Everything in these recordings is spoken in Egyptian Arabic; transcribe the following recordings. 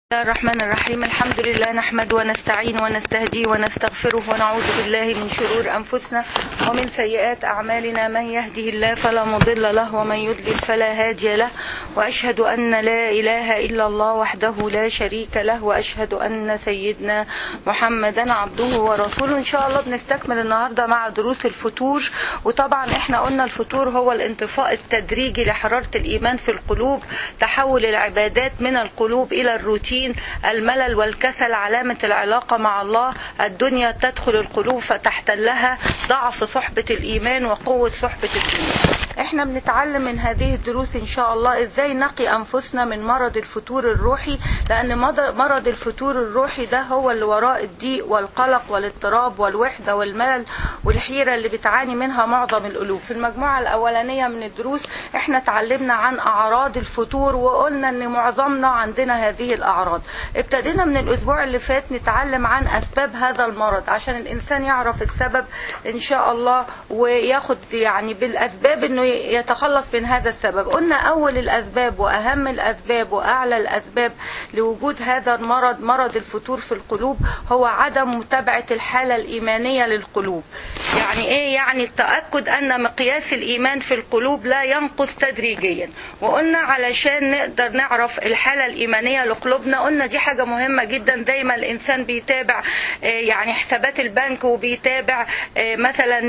الله الرحمن الرحيم الحمد لله نحمد ونستعين ونستهدي ونستغفره ونعوذ بالله من شرور أنفسنا ومن سيئات أعمالنا من يهده الله فلا مضل له ومن يضلل فلا هادي له وأشهد أن لا إله إلا الله وحده لا شريك له وأشهد أن سيدنا محمدا عبده ورسوله إن شاء الله بنستكمل النهاردة مع دروس الفتور وطبعا احنا قلنا الفتور هو الانطفاء التدريجي لحرارة الإيمان في القلوب تحول العبادات من القلوب إلى الروتين الروتين الملل والكسل علامة العلاقة مع الله الدنيا تدخل القلوب فتحتلها ضعف صحبة الإيمان وقوة صحبة الدنيا احنا بنتعلم من هذه الدروس ان شاء الله ازاي نقي انفسنا من مرض الفتور الروحي لان مرض الفتور الروحي ده هو اللي وراء الضيق والقلق والاضطراب والوحده والملل والحيره اللي بتعاني منها معظم القلوب في المجموعه الاولانيه من الدروس احنا اتعلمنا عن اعراض الفتور وقلنا ان معظمنا عندنا هذه الاعراض ابتدينا من الاسبوع اللي فات نتعلم عن اسباب هذا المرض عشان الانسان يعرف السبب ان شاء الله وياخد يعني بالاسباب انه يتخلص من هذا السبب قلنا أول الأسباب وأهم الأسباب وأعلى الأسباب لوجود هذا المرض مرض الفتور في القلوب هو عدم متابعة الحالة الإيمانية للقلوب يعني إيه يعني التأكد أن مقياس الإيمان في القلوب لا ينقص تدريجيا وقلنا علشان نقدر نعرف الحالة الإيمانية لقلوبنا قلنا دي حاجة مهمة جدا دايما الإنسان بيتابع يعني حسابات البنك وبيتابع مثلا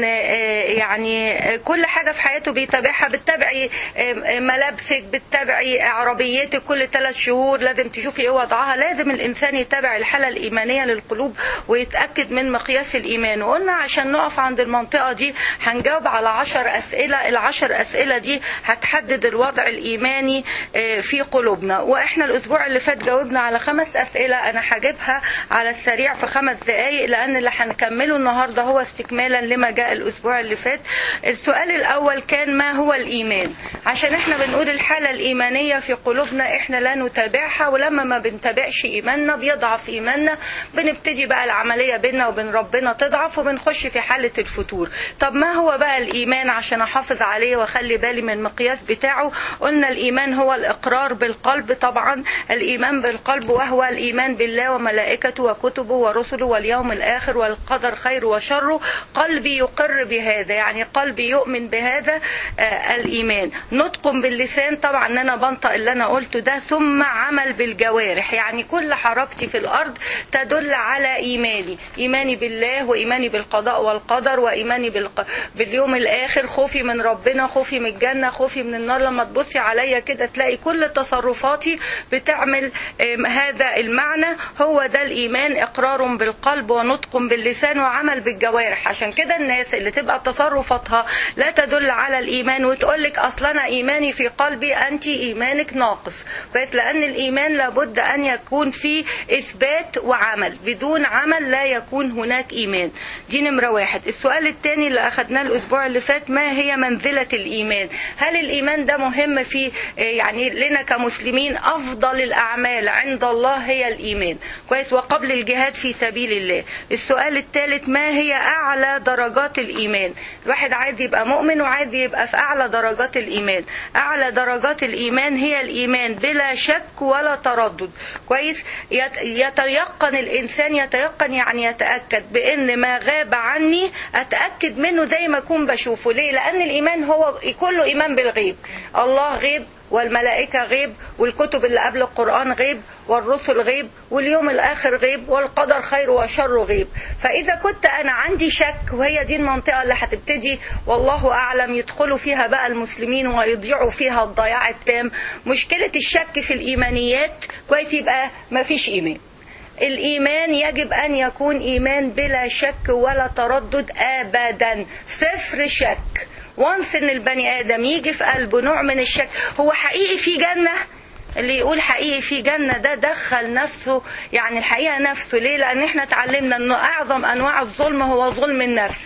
يعني كل حاجة في حياته بيتابعها بتتابعي ملابسك بتتابعي عربيتك كل ثلاث شهور لازم تشوفي ايه وضعها لازم الانسان يتابع الحاله الايمانيه للقلوب ويتاكد من مقياس الايمان وقلنا عشان نقف عند المنطقه دي هنجاوب على عشر اسئله العشر اسئله دي هتحدد الوضع الايماني في قلوبنا واحنا الاسبوع اللي فات جاوبنا على خمس اسئله انا هجيبها على السريع في خمس دقائق لان اللي هنكمله النهارده هو استكمالا لما جاء الاسبوع اللي فات السؤال الاول كان ما هو الإيمان عشان احنا بنقول الحالة الإيمانية في قلوبنا احنا لا نتابعها ولما ما بنتابعش إيماننا بيضعف إيماننا بنبتدي بقى العملية بيننا وبين ربنا تضعف وبنخش في حالة الفتور طب ما هو بقى الإيمان عشان أحافظ عليه وأخلي بالي من المقياس بتاعه قلنا الإيمان هو الإقرار بالقلب طبعا الإيمان بالقلب وهو الإيمان بالله وملائكته وكتبه ورسله واليوم الآخر والقدر خير وشره قلبي يقر بهذا يعني قلبي يؤمن بهذا الإيمان نطق باللسان طبعا ان انا بنطق اللي انا قلته ده ثم عمل بالجوارح يعني كل حركتي في الارض تدل على ايماني ايماني بالله وايماني بالقضاء والقدر وايماني بالق... باليوم الاخر خوفي من ربنا خوفي من الجنه خوفي من النار لما تبصي عليا كده تلاقي كل تصرفاتي بتعمل هذا المعنى هو ده الايمان اقرار بالقلب ونطق باللسان وعمل بالجوارح عشان كده الناس اللي تبقى تصرفاتها لا تدل على الايمان وتقول لك اصل انا ايماني في قلبي انت ايمانك ناقص كويس لان الايمان لابد ان يكون فيه اثبات وعمل بدون عمل لا يكون هناك ايمان دي نمره واحد السؤال الثاني اللي اخذناه الاسبوع اللي فات ما هي منزله الايمان هل الايمان ده مهم في يعني لنا كمسلمين افضل الاعمال عند الله هي الايمان كويس وقبل الجهاد في سبيل الله السؤال الثالث ما هي اعلى درجات الايمان الواحد عايز يبقى مؤمن وعايز يبقى في أعلى درجات الإيمان أعلى درجات الإيمان هي الإيمان بلا شك ولا تردد كويس يتيقن الإنسان يتيقن يعني يتأكد بأن ما غاب عني أتأكد منه زي ما أكون بشوفه ليه لأن الإيمان هو كله إيمان بالغيب الله غيب والملائكة غيب والكتب اللي قبل القرآن غيب والرسل غيب واليوم الآخر غيب والقدر خير وشر غيب فإذا كنت أنا عندي شك وهي دي المنطقة اللي هتبتدي والله أعلم يدخلوا فيها بقى المسلمين ويضيعوا فيها الضياع التام مشكلة الشك في الإيمانيات كويس يبقى ما فيش إيمان الإيمان يجب أن يكون إيمان بلا شك ولا تردد أبدا صفر شك وانس ان البني ادم يجي في قلبه نوع من الشك هو حقيقي في جنه اللي يقول حقيقي في جنة ده دخل نفسه يعني الحقيقة نفسه ليه لأن احنا اتعلمنا أنه أعظم أنواع الظلم هو ظلم النفس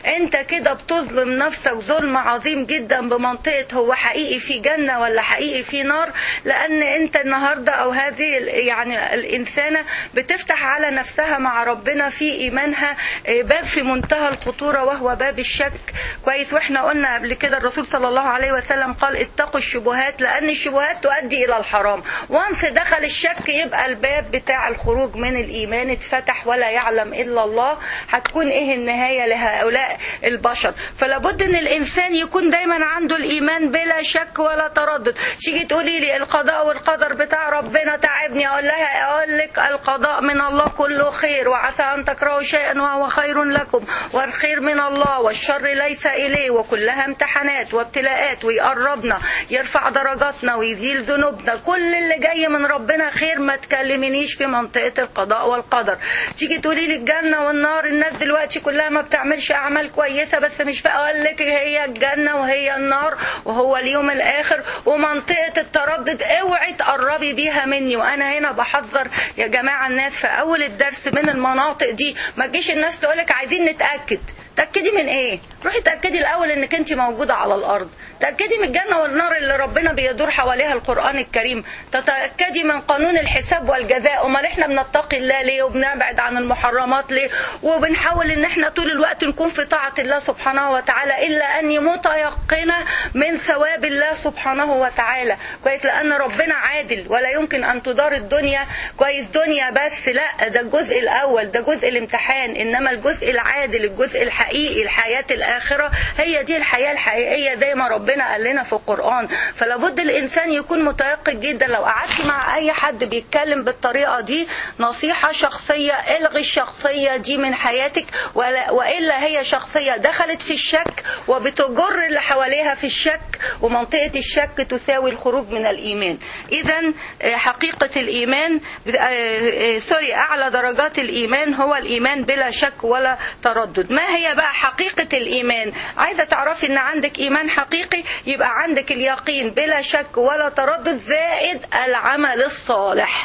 انت كده بتظلم نفسك ظلم عظيم جدا بمنطقه هو حقيقي في جنه ولا حقيقي في نار لان انت النهارده او هذه ال- يعني الانسانه بتفتح على نفسها مع ربنا في ايمانها آه، باب في منتهى الخطوره وهو باب الشك كويس واحنا قلنا قبل كده الرسول صلى الله عليه وسلم قال اتقوا الشبهات لان الشبهات تؤدي الى الحرام وانس دخل الشك يبقى الباب بتاع الخروج من الايمان اتفتح ولا يعلم الا الله هتكون ايه النهايه لهؤلاء البشر فلابد ان الانسان يكون دايما عنده الايمان بلا شك ولا تردد تيجي تقولي لي القضاء والقدر بتاع ربنا تعبني اقول لها اقول لك القضاء من الله كله خير وعسى ان تكرهوا شيئا وهو خير لكم والخير من الله والشر ليس اليه وكلها امتحانات وابتلاءات ويقربنا يرفع درجاتنا ويزيل ذنوبنا كل اللي جاي من ربنا خير ما تكلمنيش في منطقه القضاء والقدر تيجي تقولي لي الجنه والنار الناس دلوقتي كلها ما بتعملش اعمال كويسه بس مش بقول لك هي الجنه وهي النار وهو اليوم الاخر ومنطقه التردد اوعي تقربي بيها مني وانا هنا بحذر يا جماعه الناس في اول الدرس من المناطق دي ما تجيش الناس تقولك عايزين نتاكد تأكدي من ايه؟ روحي تأكدي الأول إنك أنت موجودة على الأرض، تأكدي من الجنة والنار اللي ربنا بيدور حواليها القرآن الكريم، تتأكدي من قانون الحساب والجزاء، أمال إحنا بنتقي الله ليه وبنبعد عن المحرمات ليه؟ وبنحاول إن إحنا طول الوقت نكون في طاعة الله سبحانه وتعالى إلا أني متيقنة من ثواب الله سبحانه وتعالى، كويس لأن ربنا عادل ولا يمكن أن تدار الدنيا كويس دنيا بس لا ده الجزء الأول ده جزء الامتحان إنما الجزء العادل الجزء الحقيقي الحياة الآخرة هي دي الحياة الحقيقية زي ما ربنا قال لنا في القرآن فلابد الإنسان يكون متيقن جدا لو قعدت مع أي حد بيتكلم بالطريقة دي نصيحة شخصية الغي الشخصية دي من حياتك ولا وإلا هي شخصية دخلت في الشك وبتجر اللي حواليها في الشك ومنطقة الشك تساوي الخروج من الإيمان إذا حقيقة الإيمان آه، آه، سوري أعلى درجات الإيمان هو الإيمان بلا شك ولا تردد ما هي بقى حقيقة الإيمان عايزة تعرفي أن عندك إيمان حقيقي يبقى عندك اليقين بلا شك ولا تردد زائد العمل الصالح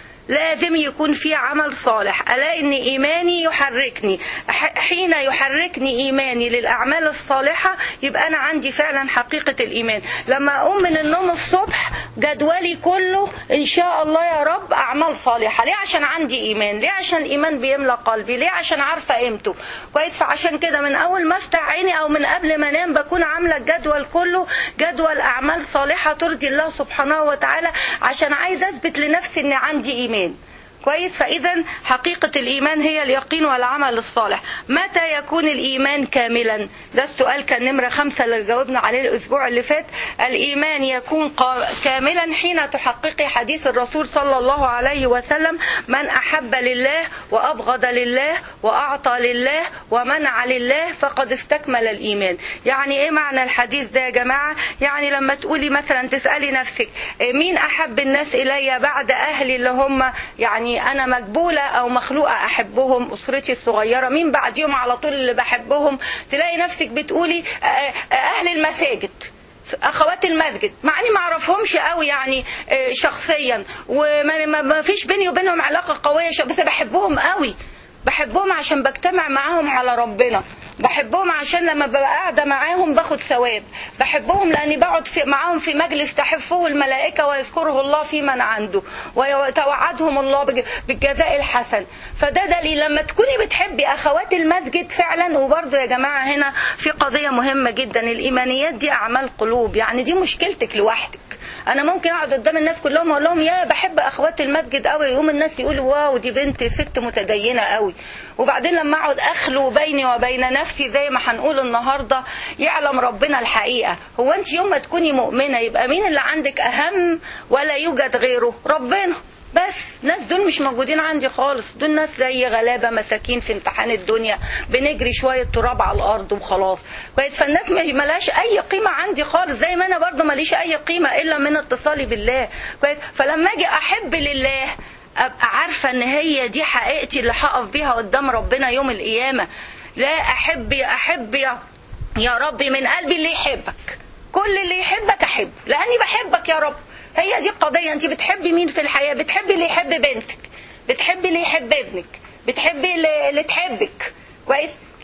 لازم يكون في عمل صالح ألا إن إيماني يحركني ح- حين يحركني إيماني للأعمال الصالحة يبقى أنا عندي فعلا حقيقة الإيمان لما أقوم من النوم الصبح جدولي كله إن شاء الله يا رب أعمال صالحة ليه عشان عندي إيمان ليه عشان الإيمان بيملى قلبي ليه عشان عارفة قيمته كويس فعشان كده من أول ما أفتح عيني أو من قبل ما أنام بكون عاملة الجدول كله جدول أعمال صالحة ترضي الله سبحانه وتعالى عشان عايز أثبت لنفسي إن عندي إيمان كويس فإذا حقيقة الإيمان هي اليقين والعمل الصالح متى يكون الإيمان كاملا ده السؤال كان نمرة خمسة اللي جاوبنا عليه الأسبوع اللي فات الإيمان يكون قا- كاملا حين تحققي حديث الرسول صلى الله عليه وسلم من أحب لله وأبغض لله وأعطى لله ومنع لله فقد استكمل الإيمان يعني إيه معنى الحديث ده يا جماعة يعني لما تقولي مثلا تسألي نفسك إيه مين أحب الناس إلي بعد أهلي اللي هم يعني أنا مقبولة أو مخلوقة أحبهم أسرتي الصغيرة مين بعديهم على طول اللي بحبهم تلاقي نفسك بتقولي آه، آه، أهل المساجد اخوات المسجد مع اني ما اعرفهمش قوي يعني آه، شخصيا وما ما- ما فيش بيني وبينهم علاقه قويه ش- بس بحبهم قوي بحبهم عشان بجتمع معاهم على ربنا بحبهم عشان لما ببقى قاعده معاهم باخد ثواب بحبهم لاني بقعد في معاهم في مجلس تحفه الملائكه ويذكره الله في من عنده ويتوعدهم الله بج- بالجزاء الحسن فده دليل لما تكوني بتحبي اخوات المسجد فعلا وبرضه يا جماعه هنا في قضيه مهمه جدا الايمانيات دي اعمال قلوب يعني دي مشكلتك لوحدك انا ممكن اقعد قدام الناس كلهم اقول لهم يا بحب اخوات المسجد قوي يقوم الناس يقولوا واو دي بنت ست متدينه قوي وبعدين لما اقعد اخلو بيني وبين نفسي زي ما هنقول النهارده يعلم ربنا الحقيقه هو انت يوم ما تكوني مؤمنه يبقى مين اللي عندك اهم ولا يوجد غيره ربنا بس ناس دول مش موجودين عندي خالص دول ناس زي غلابة مساكين في امتحان الدنيا بنجري شوية تراب على الأرض وخلاص كويس فالناس ما- ملاش أي قيمة عندي خالص زي ما أنا برضو ماليش أي قيمة إلا من اتصالي بالله كويس فلما أجي أحب لله أبقى عارفة إن هي دي حقيقتي اللي هقف بيها قدام ربنا يوم القيامة لا أحب أحب يا يا رب من قلبي اللي يحبك كل اللي يحبك أحبه لأني بحبك يا رب هي دي القضية انت بتحبي مين في الحياة بتحبي اللي يحب بنتك بتحبي اللي يحب ابنك بتحبي اللي اللي تحبك كويس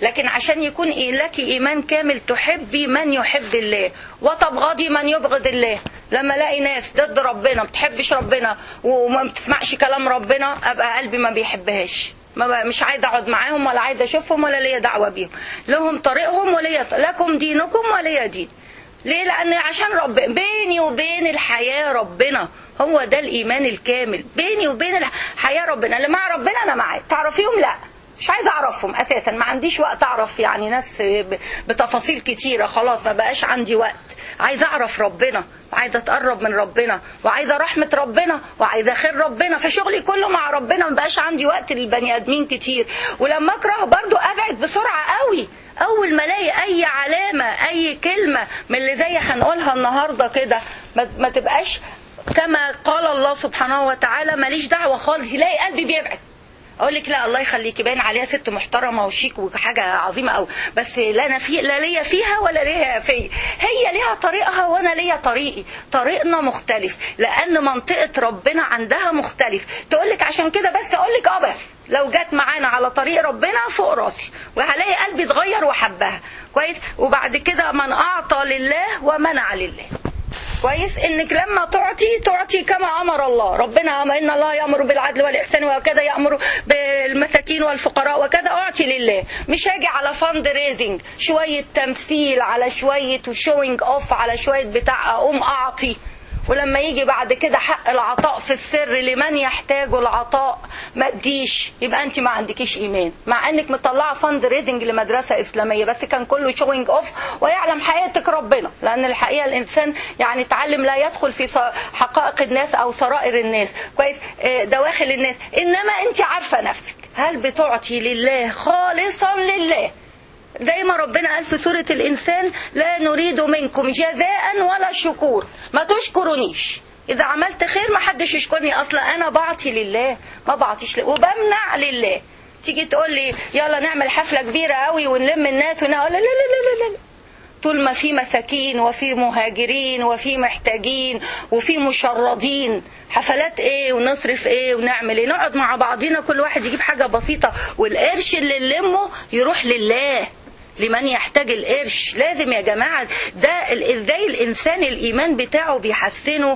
لكن عشان يكون إيه- لك ايمان كامل تحبي من يحب الله وتبغضي من يبغض الله لما الاقي ناس ضد ربنا ما بتحبش ربنا وما بتسمعش كلام ربنا ابقى قلبي ما بيحبهاش ما بقى مش عايزه اقعد معاهم ولا عايزه اشوفهم ولا ليا دعوه بيهم لهم طريقهم وليا لكم دينكم وليا دين ليه لان عشان رب بيني وبين الحياه ربنا هو ده الايمان الكامل بيني وبين الحياه ربنا اللي مع ربنا انا معاه تعرفيهم لا مش عايزه اعرفهم اساسا ما عنديش وقت اعرف يعني ناس ب- بتفاصيل كتيره خلاص ما بقاش عندي وقت عايزه اعرف ربنا وعايزه اتقرب من ربنا وعايزه رحمه ربنا وعايزه خير ربنا فشغلي كله مع ربنا ما بقاش عندي وقت للبني ادمين كتير ولما اكره برضو ابعد بسرعه قوي اول ما الاقي اي علامه اي كلمه من اللي زي هنقولها النهارده كده ما ما تبقاش كما قال الله سبحانه وتعالى ماليش دعوه خالص يلاقي قلبي بيبعد اقول لك لا الله يخليكي باين عليها ست محترمه وشيك وحاجه عظيمه قوي بس لا انا في لا ليا فيها ولا ليها فيا هي ليها طريقها وانا ليا طريقي طريقنا مختلف لان منطقه ربنا عندها مختلف تقول لك عشان كده بس اقول لك اه بس لو جت معانا على طريق ربنا فوق راسي وهلاقي قلبي اتغير وحبها كويس وبعد كده من اعطى لله ومنع لله كويس انك لما تعطي تعطي كما امر الله ربنا أمر ان الله يامر بالعدل والاحسان وكذا يامر بالمساكين والفقراء وكذا اعطي لله مش هاجي على فند ريزنج شويه تمثيل على شويه شوينج اوف على شويه بتاع اقوم اعطي ولما يجي بعد كده حق العطاء في السر لمن يحتاج العطاء ما اديش يبقى انت ما عندكيش ايمان مع انك مطلعه فند ريزنج لمدرسه اسلاميه بس كان كله شوينج اوف ويعلم حقيقتك ربنا لان الحقيقه الانسان يعني تعلم لا يدخل في ص- حقائق الناس او سرائر الناس كويس آه، دواخل الناس انما انت عارفه نفسك هل بتعطي لله خالصا لله زي ما ربنا قال في سورة الإنسان لا نريد منكم جزاء ولا شكور ما تشكرونيش إذا عملت خير ما حدش يشكرني أصلا أنا بعطي لله ما بعطيش لله وبمنع لله تيجي تقول لي يلا نعمل حفلة كبيرة قوي ونلم الناس ونقول لا لا لا لا لا, لا. طول ما في مساكين وفي مهاجرين وفي محتاجين وفي مشردين حفلات ايه ونصرف ايه ونعمل ايه نقعد مع بعضينا كل واحد يجيب حاجة بسيطة والقرش اللي نلمه يروح لله لمن يحتاج القرش لازم يا جماعة ده ال- ازاي الانسان الايمان بتاعه بيحسنه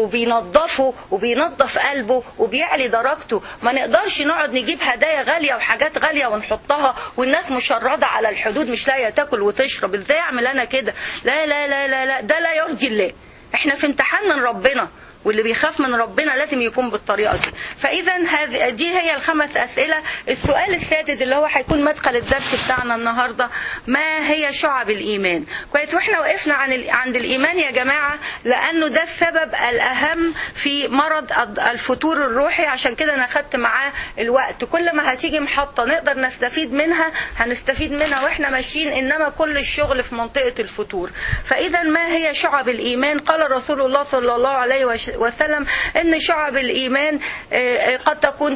وبينظفه وبينظف قلبه وبيعلي درجته ما نقدرش نقعد نجيب هدايا غالية وحاجات غالية ونحطها والناس مشردة على الحدود مش لاقية تاكل وتشرب ازاي اعمل انا كده لا لا لا لا لا ده لا يرضي الله احنا في امتحان من ربنا واللي بيخاف من ربنا لازم يكون بالطريقه دي فاذا هذه دي هي الخمس اسئله السؤال السادس اللي هو هيكون مدخل الدرس بتاعنا النهارده ما هي شعب الايمان كويس واحنا وقفنا عن ال- عند الايمان يا جماعه لانه ده السبب الاهم في مرض الد- الفتور الروحي عشان كده انا خدت معاه الوقت كل ما هتيجي محطه نقدر نستفيد منها هنستفيد منها واحنا ماشيين انما كل الشغل في منطقه الفتور فاذا ما هي شعب الايمان قال رسول الله صلى الله عليه وش- وسلم ان شعب الايمان آه، آه، قد تكون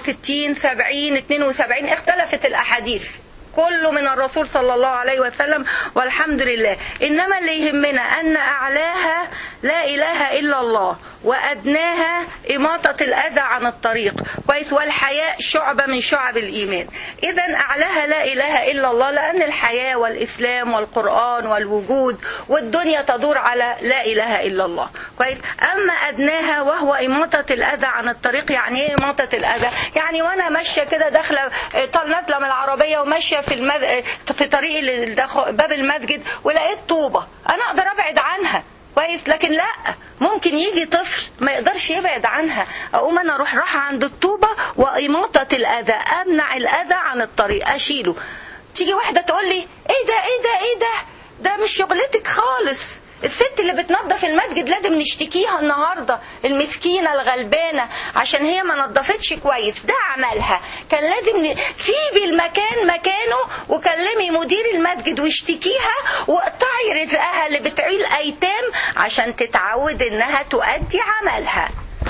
69 70 72 اختلفت الاحاديث كله من الرسول صلى الله عليه وسلم والحمد لله انما اللي يهمنا ان اعلاها لا اله الا الله وادناها اماطه الاذى عن الطريق كويس والحياء شعبه من شعب الايمان اذا اعلاها لا اله الا الله لان الحياه والاسلام والقران والوجود والدنيا تدور على لا اله الا الله كويس اما ادناها وهو اماطه الاذى عن الطريق يعني ايه اماطه الاذى يعني وانا ماشيه كده داخله آه، طل نازله من العربيه وماشيه في المد... آه، في طريق ال- دخ- باب المسجد ولقيت طوبه انا اقدر ابعد عنها كويس لكن لا ممكن يجي طفل ما يقدرش يبعد عنها اقوم انا اروح رايحه عند الطوبه واماطه الاذى امنع الاذى عن الطريق اشيله تيجي واحده تقول لي ايه ده ايه ده ايه ده ده مش شغلتك خالص الست اللي بتنظف المسجد لازم نشتكيها النهارده المسكينه الغلبانه عشان هي ما نظفتش كويس ده عملها كان لازم ن... سيبي المكان مكانه وكلمي مدير المسجد واشتكيها واقطعي رزقها اللي بتعيل ايتام عشان تتعود انها تؤدي عملها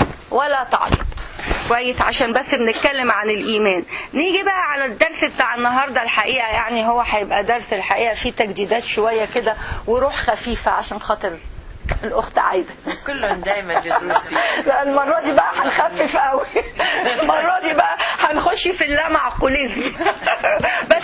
ولا تعليق كويس عشان بس بنتكلم عن الايمان نيجي بقى على الدرس بتاع النهارده الحقيقه يعني هو هيبقى درس الحقيقه فيه تجديدات شويه كده وروح خفيفه عشان خاطر الاخت عايده كل دايما يدرس فيه لا المرة دي بقى هنخفف قوي المرة دي بقى هنخش في اللامعقوليزم بس من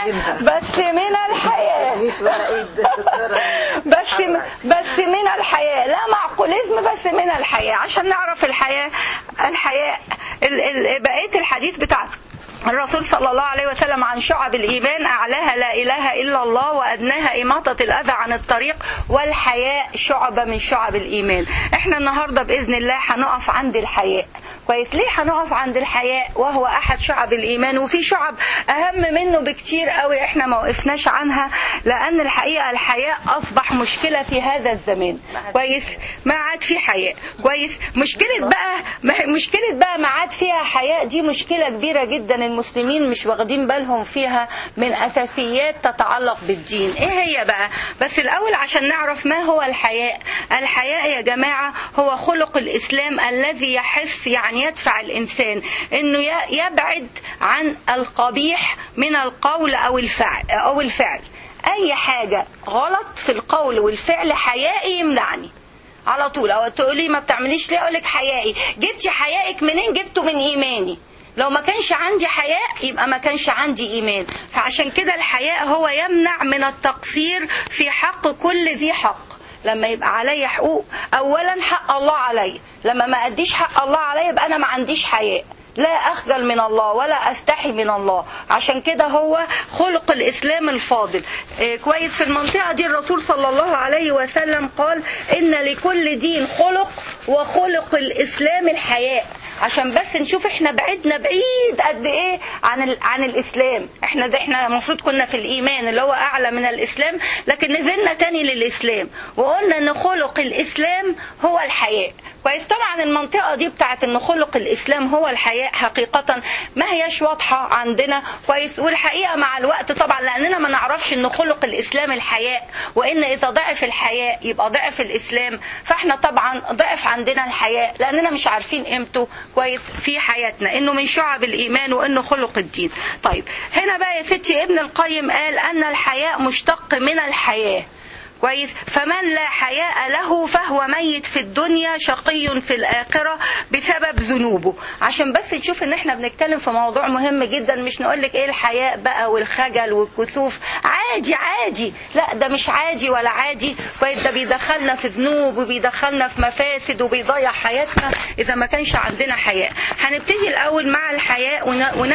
بس من الحياة مش ورقة دكتورة بس بس من الحياة لا معقوليزم بس من الحياة عشان نعرف الحياة الحياة ال- ال- بقية الحديث بتاع الرسول صلى الله عليه وسلم عن شعب الإيمان أعلاها لا إله إلا الله وأدناها إماطة الأذى عن الطريق والحياء شعبة من شعب الإيمان احنا النهاردة بإذن الله هنقف عند الحياء كويس ليه هنقف عند الحياء وهو أحد شعب الإيمان وفي شعب أهم منه بكتير قوي احنا ما وقفناش عنها لأن الحقيقة الحياء أصبح مشكلة في هذا الزمان كويس ما عاد في حياء كويس مشكلة بقى ما- مشكلة بقى ما عاد فيها حياء دي مشكلة كبيرة جدا المسلمين مش واخدين بالهم فيها من أساسيات تتعلق بالدين ايه هي بقى بس الأول عشان نعرف ما هو الحياء الحياء يا جماعة هو خلق الإسلام الذي يحث يعني يدفع الإنسان إنه ي- يبعد عن القبيح من القول أو الفعل أو الفعل أي حاجة غلط في القول والفعل حيائي يمنعني على طول او تقولي ما بتعمليش ليه اقول لك حيائي جبتي حيائك منين جبته من ايماني لو ما كانش عندي حياء يبقى ما كانش عندي ايمان فعشان كده الحياء هو يمنع من التقصير في حق كل ذي حق لما يبقى عليا حقوق اولا حق الله عليا لما ما اديش حق الله عليا يبقى انا ما عنديش حياء لا أخجل من الله ولا أستحي من الله عشان كده هو خلق الإسلام الفاضل إيه كويس في المنطقة دي الرسول صلى الله عليه وسلم قال إن لكل دين خلق وخلق الإسلام الحياء عشان بس نشوف احنا بعدنا بعيد قد ايه عن ال... عن الاسلام احنا ده احنا المفروض كنا في الايمان اللي هو اعلى من الاسلام لكن نزلنا تاني للاسلام وقلنا ان خلق الاسلام هو الحياء كويس طبعا المنطقه دي بتاعت ان خلق الاسلام هو الحياء حقيقه ما هياش واضحه عندنا كويس والحقيقه مع الوقت طبعا لاننا ما نعرفش ان خلق الاسلام الحياء وان اذا ضعف الحياء يبقى ضعف الاسلام فاحنا طبعا ضعف عندنا الحياء لاننا مش عارفين قيمته كويس في حياتنا انه من شعب الايمان وانه خلق الدين طيب هنا بقى يا ستي ابن القيم قال ان الحياء مشتق من الحياه كويس فمن لا حياء له فهو ميت في الدنيا شقي في الآخرة بسبب ذنوبه عشان بس نشوف ان احنا بنتكلم في موضوع مهم جدا مش نقول لك ايه الحياء بقى والخجل والكسوف عادي عادي لا ده مش عادي ولا عادي كويس ده بيدخلنا في ذنوب وبيدخلنا في مفاسد وبيضيع حياتنا اذا ما كانش عندنا حياء هنبتدي الاول مع الحياء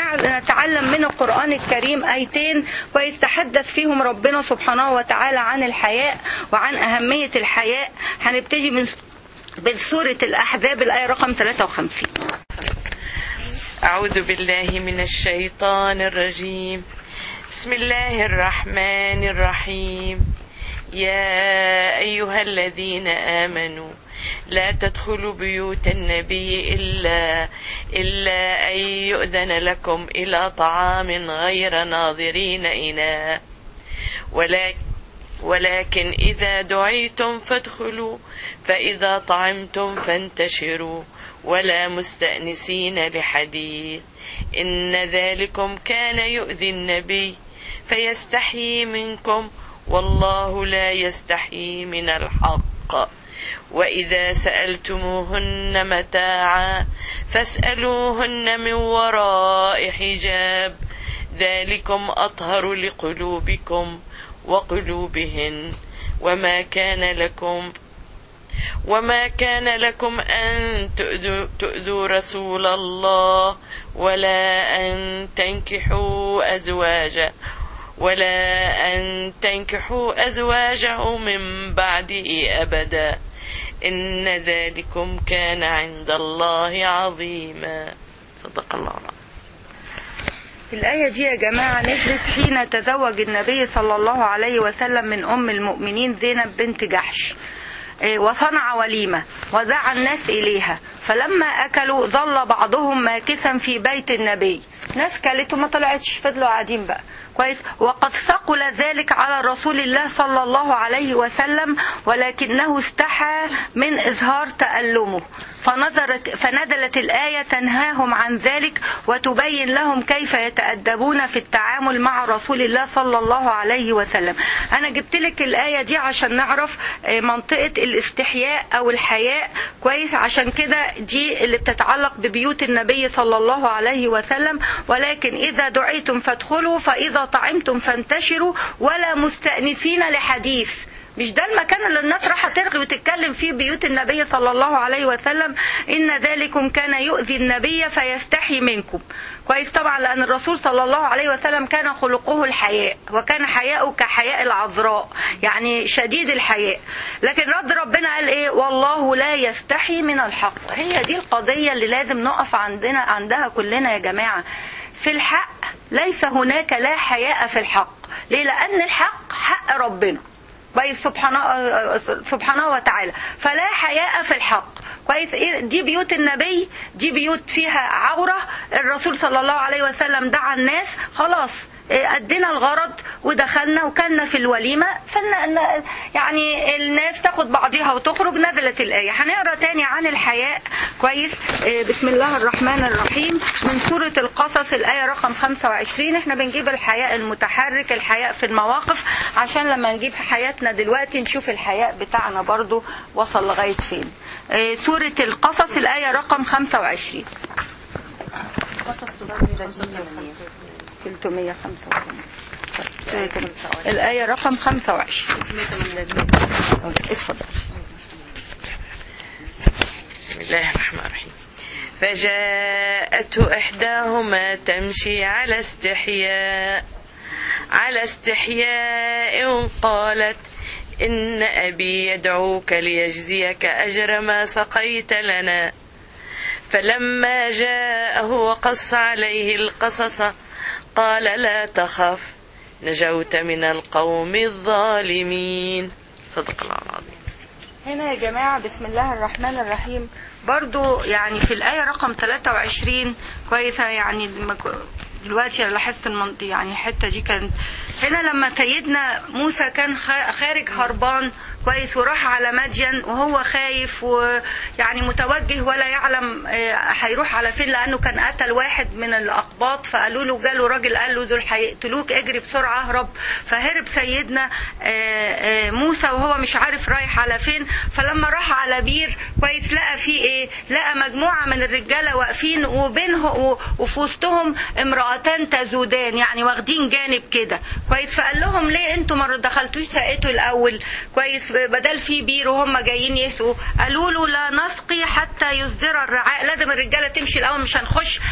ونتعلم من القرآن الكريم ايتين كويس تحدث فيهم ربنا سبحانه وتعالى عن الحياء وعن أهمية الحياء هنبتدي من من سورة الأحزاب الآية رقم 53 أعوذ بالله من الشيطان الرجيم بسم الله الرحمن الرحيم يا أيها الذين آمنوا لا تدخلوا بيوت النبي إلا إلا أن يؤذن لكم إلى طعام غير ناظرين إناه ولكن ولكن إذا دعيتم فادخلوا فإذا طعمتم فانتشروا ولا مستأنسين لحديث إن ذلكم كان يؤذي النبي فيستحيي منكم والله لا يستحيي من الحق وإذا سألتموهن متاعا فاسألوهن من وراء حجاب ذلكم أطهر لقلوبكم وقلوبهن وما كان لكم وما كان لكم أن تؤذوا, تؤذوا رسول الله ولا أن تنكحوا أزواجه ولا أن تنكحوا أزواجه من بعده أبدا إن ذلكم كان عند الله عظيما صدق الله العظيم الآية دي يا جماعة نزلت حين تزوج النبي صلى الله عليه وسلم من أم المؤمنين زينب بنت جحش وصنع وليمة ودعا الناس إليها فلما أكلوا ظل بعضهم ماكثا في بيت النبي ناس كلت وما طلعتش فضلوا قاعدين بقى كويس وقد ثقل ذلك على رسول الله صلى الله عليه وسلم ولكنه استحى من إظهار تألمه فنظرت فنزلت الآية تنهاهم عن ذلك وتبين لهم كيف يتأدبون في التعامل مع رسول الله صلى الله عليه وسلم أنا جبت لك الآية دي عشان نعرف آه، منطقة الاستحياء أو الحياء كويس عشان كده دي اللي بتتعلق ببيوت النبي صلى الله عليه وسلم ولكن إذا دعيتم فادخلوا فإذا طعمتم فانتشروا ولا مستأنسين لحديث مش ده المكان اللي الناس راح ترغي وتتكلم فيه بيوت النبي صلى الله عليه وسلم إن ذلكم كان يؤذي النبي فيستحي منكم كويس طبعا لأن الرسول صلى الله عليه وسلم كان خلقه الحياء وكان حياؤه كحياء العذراء يعني شديد الحياء لكن رد ربنا قال ايه والله لا يستحي من الحق هي دي القضية اللي لازم نقف عندنا عندها كلنا يا جماعة في الحق ليس هناك لا حياء في الحق ليه لأن الحق حق ربنا كويس سبحانه سبحانه وتعالى فلا حياء في الحق كويس إيه؟ دي بيوت النبي دي بيوت فيها عورة الرسول صلى الله عليه وسلم دعا الناس خلاص إيه، أدينا الغرض ودخلنا وكلنا في الوليمة فن يعني الناس تاخد بعضها وتخرج نزلت الآية هنقرا تاني عن الحياء كويس إيه، بسم الله الرحمن الرحيم من سورة القصص الآية رقم 25 احنا بنجيب الحياء المتحرك الحياء في المواقف عشان لما نجيب حياتنا دلوقتي نشوف الحياء بتاعنا برضو وصل لغاية فين إيه، سورة القصص الآية رقم 25 325 الآية رقم 25 اتفضل بسم الله الرحمن الرحيم فجاءته إحداهما تمشي على استحياء على استحياء قالت إن أبي يدعوك ليجزيك أجر ما سقيت لنا فلما جاءه وقص عليه القصص قال لا تخف نجوت من القوم الظالمين صدق الله العظيم هنا يا جماعة بسم الله الرحمن الرحيم برضو يعني في الآية رقم 23 كويسة يعني لما ك- دلوقتي أنا لاحظت المنطقة يعني الحتة دي كانت هنا لما سيدنا موسى كان خا- خارج هربان كويس وراح على مدين وهو خايف ويعني متوجه ولا يعلم آه، هيروح على فين لانه كان قتل واحد من الاقباط فقالوا له جاله راجل قال له دول هيقتلوك اجري بسرعه اهرب فهرب سيدنا آه، آه، موسى وهو مش عارف رايح على فين فلما راح على بير كويس لقى فيه ايه لقى مجموعه من الرجاله واقفين وبينه وفي وسطهم امرأتان تزودان يعني واخدين جانب كده كويس فقال لهم ليه انتوا ما دخلتوش سقيتوا الاول كويس بدل في بير وهم جايين يسقوا قالوا له لا نسقي حتى يصدر الرعاء لازم الرجاله تمشي الاول مش هنخش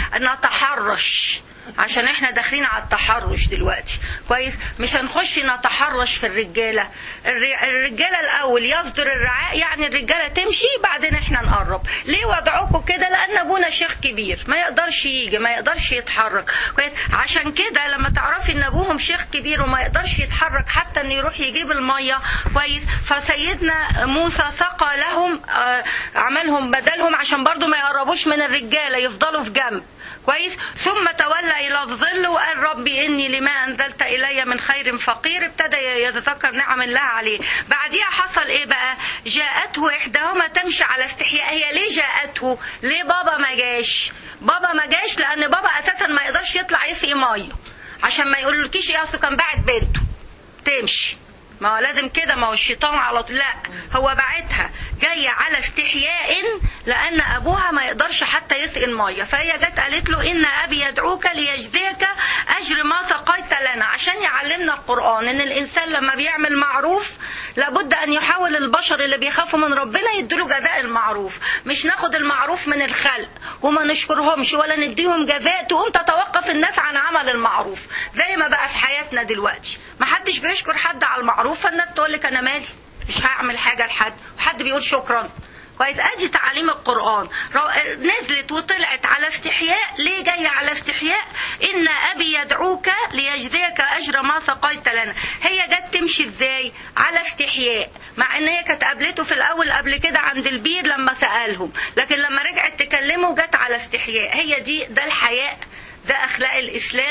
نتحرش عشان احنا داخلين على التحرش دلوقتي كويس مش هنخش نتحرش في الرجاله الر- الرجاله الاول يصدر الرعاء يعني الرجاله تمشي بعدين احنا نقرب ليه وضعوكم كده لان ابونا شيخ كبير ما يقدرش يجي ما يقدرش يتحرك كويس عشان كده لما تعرفي ان ابوهم شيخ كبير وما يقدرش يتحرك حتى انه يروح يجيب الميه كويس فسيدنا موسى سقى لهم آه، عملهم بدلهم عشان برضو ما يقربوش من الرجاله يفضلوا في جنب كويس ثم تولى الى الظل وقال ربي اني لما انزلت الي من خير فقير ابتدى يتذكر نعم الله عليه بعديها حصل ايه بقى جاءته احداهما تمشي على استحياء هي ليه جاءته ليه بابا ما جاش بابا ما جاش لان بابا اساسا ما يقدرش يطلع يسقي ميه عشان ما يقولكيش ايه اصله كان باعت بنته تمشي ما هو لازم كده ما هو الشيطان على طول لا هو باعتها جاية على استحياء لأن أبوها ما يقدرش حتى يسقي المية فهي جت قالت له إن أبي يدعوك ليجزيك أجر ما سقيت لنا عشان يعلمنا القرآن إن الإنسان لما بيعمل معروف لابد أن يحاول البشر اللي بيخافوا من ربنا يديله جزاء المعروف مش ناخد المعروف من الخلق وما نشكرهمش ولا نديهم جزاء تقوم تتوقف الناس عن عمل المعروف زي ما بقى في حياتنا دلوقتي ما حدش بيشكر حد على المعروف فالناس تقول لك انا مالي مش هعمل حاجه لحد وحد بيقول شكرا كويس ادي تعاليم القران رو- نزلت وطلعت على استحياء ليه جايه على استحياء ان ابي يدعوك ليجزيك اجر ما سقيت لنا هي جت تمشي ازاي على استحياء مع ان هي كانت قابلته في الاول قبل كده عند البير لما سالهم لكن لما رجعت تكلمه جت على استحياء هي دي ده الحياء ده اخلاق الاسلام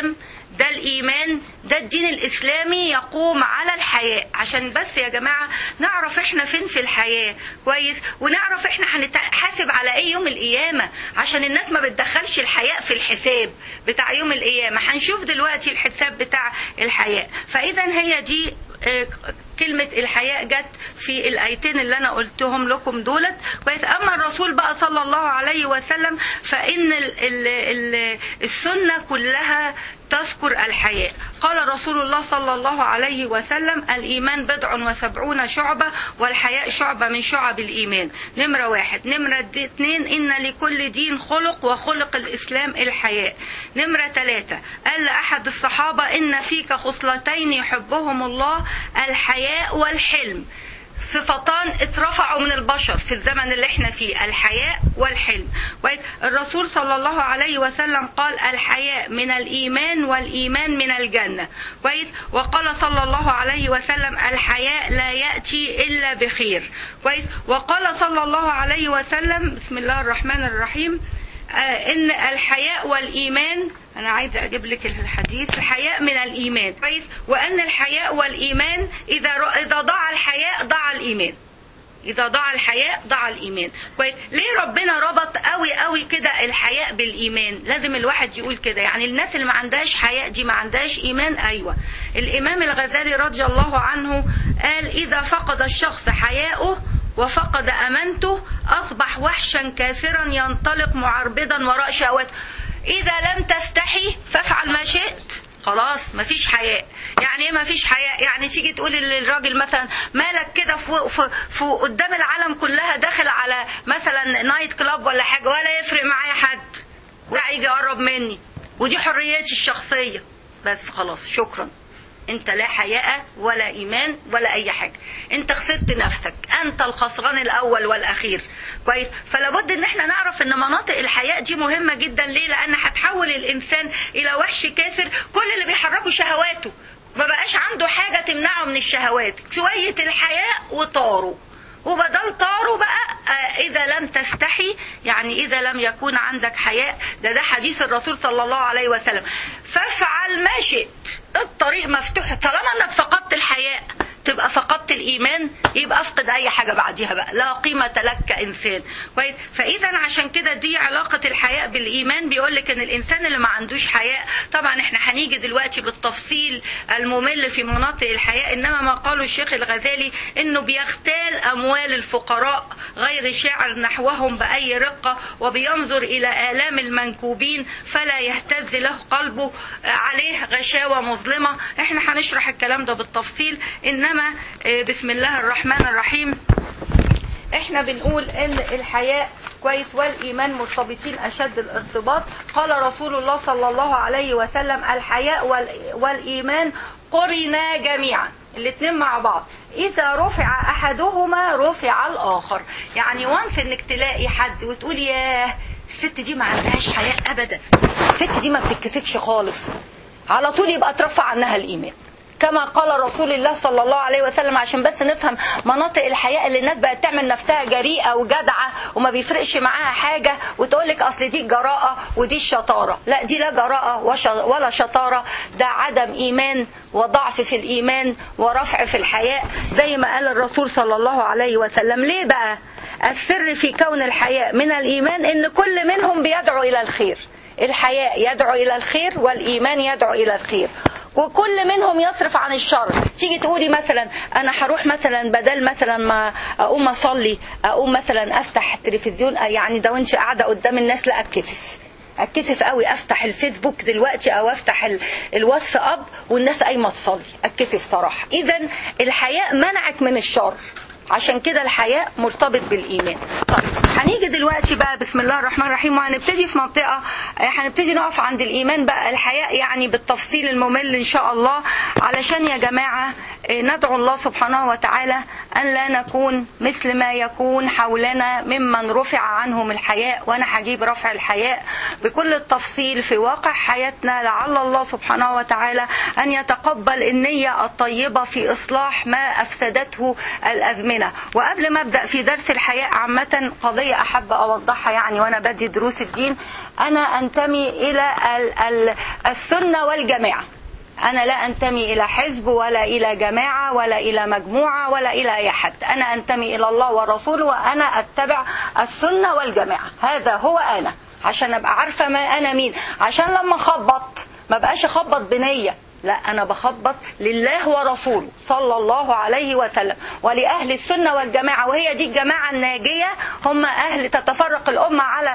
ده الايمان ده الدين الاسلامي يقوم على الحياء عشان بس يا جماعه نعرف احنا فين في الحياه كويس ونعرف احنا هنتحاسب على ايه يوم القيامه عشان الناس ما بتدخلش الحياء في الحساب بتاع يوم القيامه هنشوف دلوقتي الحساب بتاع الحياء فاذا هي دي آه، كلمة الحياء جت في الآيتين اللي أنا قلتهم لكم دولت كويس أما الرسول بقى صلى الله عليه وسلم فإن ال ال ال السنة كلها تذكر الحياء قال رسول الله صلى الله عليه وسلم الإيمان بضع وسبعون شعبة والحياء شعبة من شعب الإيمان نمرة واحد نمرة دي- اتنين إن لكل دين خلق وخلق الإسلام الحياء نمرة ثلاثة قال لأحد الصحابة إن فيك خصلتين يحبهم الله الحياء والحلم صفتان اترفعوا من البشر في الزمن اللي احنا فيه الحياء والحلم كويس الرسول صلى الله عليه وسلم قال الحياء من الايمان والايمان من الجنه كويس وقال صلى الله عليه وسلم الحياء لا ياتي الا بخير كويس وقال صلى الله عليه وسلم بسم الله الرحمن الرحيم آه، ان الحياء والايمان انا عايزه اجيب لك الحديث الحياء من الايمان كويس وان الحياء والايمان اذا اذا ضاع الحياء ضاع الايمان اذا ضاع الحياء ضاع الايمان كويس ليه ربنا ربط قوي قوي كده الحياء بالايمان لازم الواحد يقول كده يعني الناس اللي ما عندهاش حياء دي ما عندهاش ايمان ايوه الامام الغزالي رضي الله عنه قال اذا فقد الشخص حياءه وفقد امانته اصبح وحشا كاسرا ينطلق معربدا وراء شهواته اذا لم تستحي فافعل ما شئت خلاص مفيش حياء يعني ايه مفيش حياء يعني تيجي تقول للراجل مثلا مالك كده في, في, في قدام العالم كلها داخل على مثلا نايت كلاب ولا حاجه ولا يفرق معايا حد ولا يجي يقرب مني ودي حريتي الشخصيه بس خلاص شكرا انت لا حياء ولا ايمان ولا اي حاجه انت خسرت نفسك انت الخسران الاول والاخير كويس فلا بد ان احنا نعرف ان مناطق الحياء دي مهمه جدا ليه لان هتحول الانسان الى وحش كاسر كل اللي بيحركه شهواته ما بقاش عنده حاجه تمنعه من الشهوات شويه الحياء وطاره وبدل طاروا بقى آه، إذا لم تستحي يعني إذا لم يكون عندك حياء ده ده حديث الرسول صلى الله عليه وسلم فافعل ما شئت الطريق مفتوح طالما انك فقدت الحياء تبقى فقدت الايمان يبقى افقد اي حاجه بعديها بقى لا قيمه لك كانسان كويس فاذا عشان كده دي علاقه الحياء بالايمان بيقول لك ان الانسان اللي ما عندوش حياء طبعا احنا هنيجي دلوقتي بالتفصيل الممل في مناطق الحياء انما ما قاله الشيخ الغزالي انه بيغتال اموال الفقراء غير شاعر نحوهم باي رقه وبينظر الى الام المنكوبين فلا يهتز له قلبه عليه غشاوه مظلمه احنا هنشرح الكلام ده بالتفصيل انما آه، بسم الله الرحمن الرحيم احنا بنقول ان الحياء كويس والايمان مرتبطين اشد الارتباط قال رسول الله صلى الله عليه وسلم الحياء وال- والايمان قرنا جميعا الاثنين مع بعض اذا رفع احدهما رفع الاخر يعني وانس انك تلاقي حد وتقول ياه الست دي ما عندهاش حياء ابدا الست دي ما بتتكسفش خالص على طول يبقى ترفع عنها الايمان كما قال رسول الله صلى الله عليه وسلم عشان بس نفهم مناطق الحياء اللي الناس بقت تعمل نفسها جريئه وجدعه وما بيفرقش معاها حاجه وتقول لك اصل دي الجراءه ودي الشطاره لا دي لا جراءه وش- ولا شطاره ده عدم ايمان وضعف في الايمان ورفع في الحياء زي ما قال الرسول صلى الله عليه وسلم ليه بقى السر في كون الحياء من الايمان ان كل منهم بيدعو الى الخير الحياء يدعو الى الخير والايمان يدعو الى الخير وكل منهم يصرف عن الشر تيجي تقولي مثلا انا هروح مثلا بدل مثلا ما اقوم اصلي اقوم مثلا افتح التلفزيون يعني ده وانش قاعده قدام الناس لا اتكسف اتكسف قوي افتح الفيسبوك دلوقتي او افتح ال- الواتساب والناس قايمه تصلي اتكسف صراحه اذا الحياء منعك من الشر عشان كده الحياء مرتبط بالايمان طيب هنيجي دلوقتي بقى بسم الله الرحمن الرحيم وهنبتدي في منطقه آه، هنبتدي نقف عند الايمان بقى الحياء يعني بالتفصيل الممل ان شاء الله علشان يا جماعه آه، ندعو الله سبحانه وتعالى ان لا نكون مثل ما يكون حولنا ممن رفع عنهم الحياء وانا هجيب رفع الحياء بكل التفصيل في واقع حياتنا لعل الله سبحانه وتعالى ان يتقبل النيه الطيبه في اصلاح ما افسدته الازمنه هنا وقبل ما ابدا في درس الحياء عامه قضيه احب اوضحها يعني وانا بدي دروس الدين انا انتمي الى ال- ال- السنه والجماعه أنا لا أنتمي إلى حزب ولا إلى جماعة ولا إلى مجموعة ولا إلى أي حد أنا أنتمي إلى الله ورسوله وأنا أتبع السنة والجماعة هذا هو أنا عشان أبقى عارفة ما أنا مين عشان لما أخبط ما بقاش أخبط بنية لا أنا بخبط لله ورسوله صلى الله عليه وسلم ولأهل السنة والجماعة وهي دي الجماعة الناجية هم أهل تتفرق الأمة على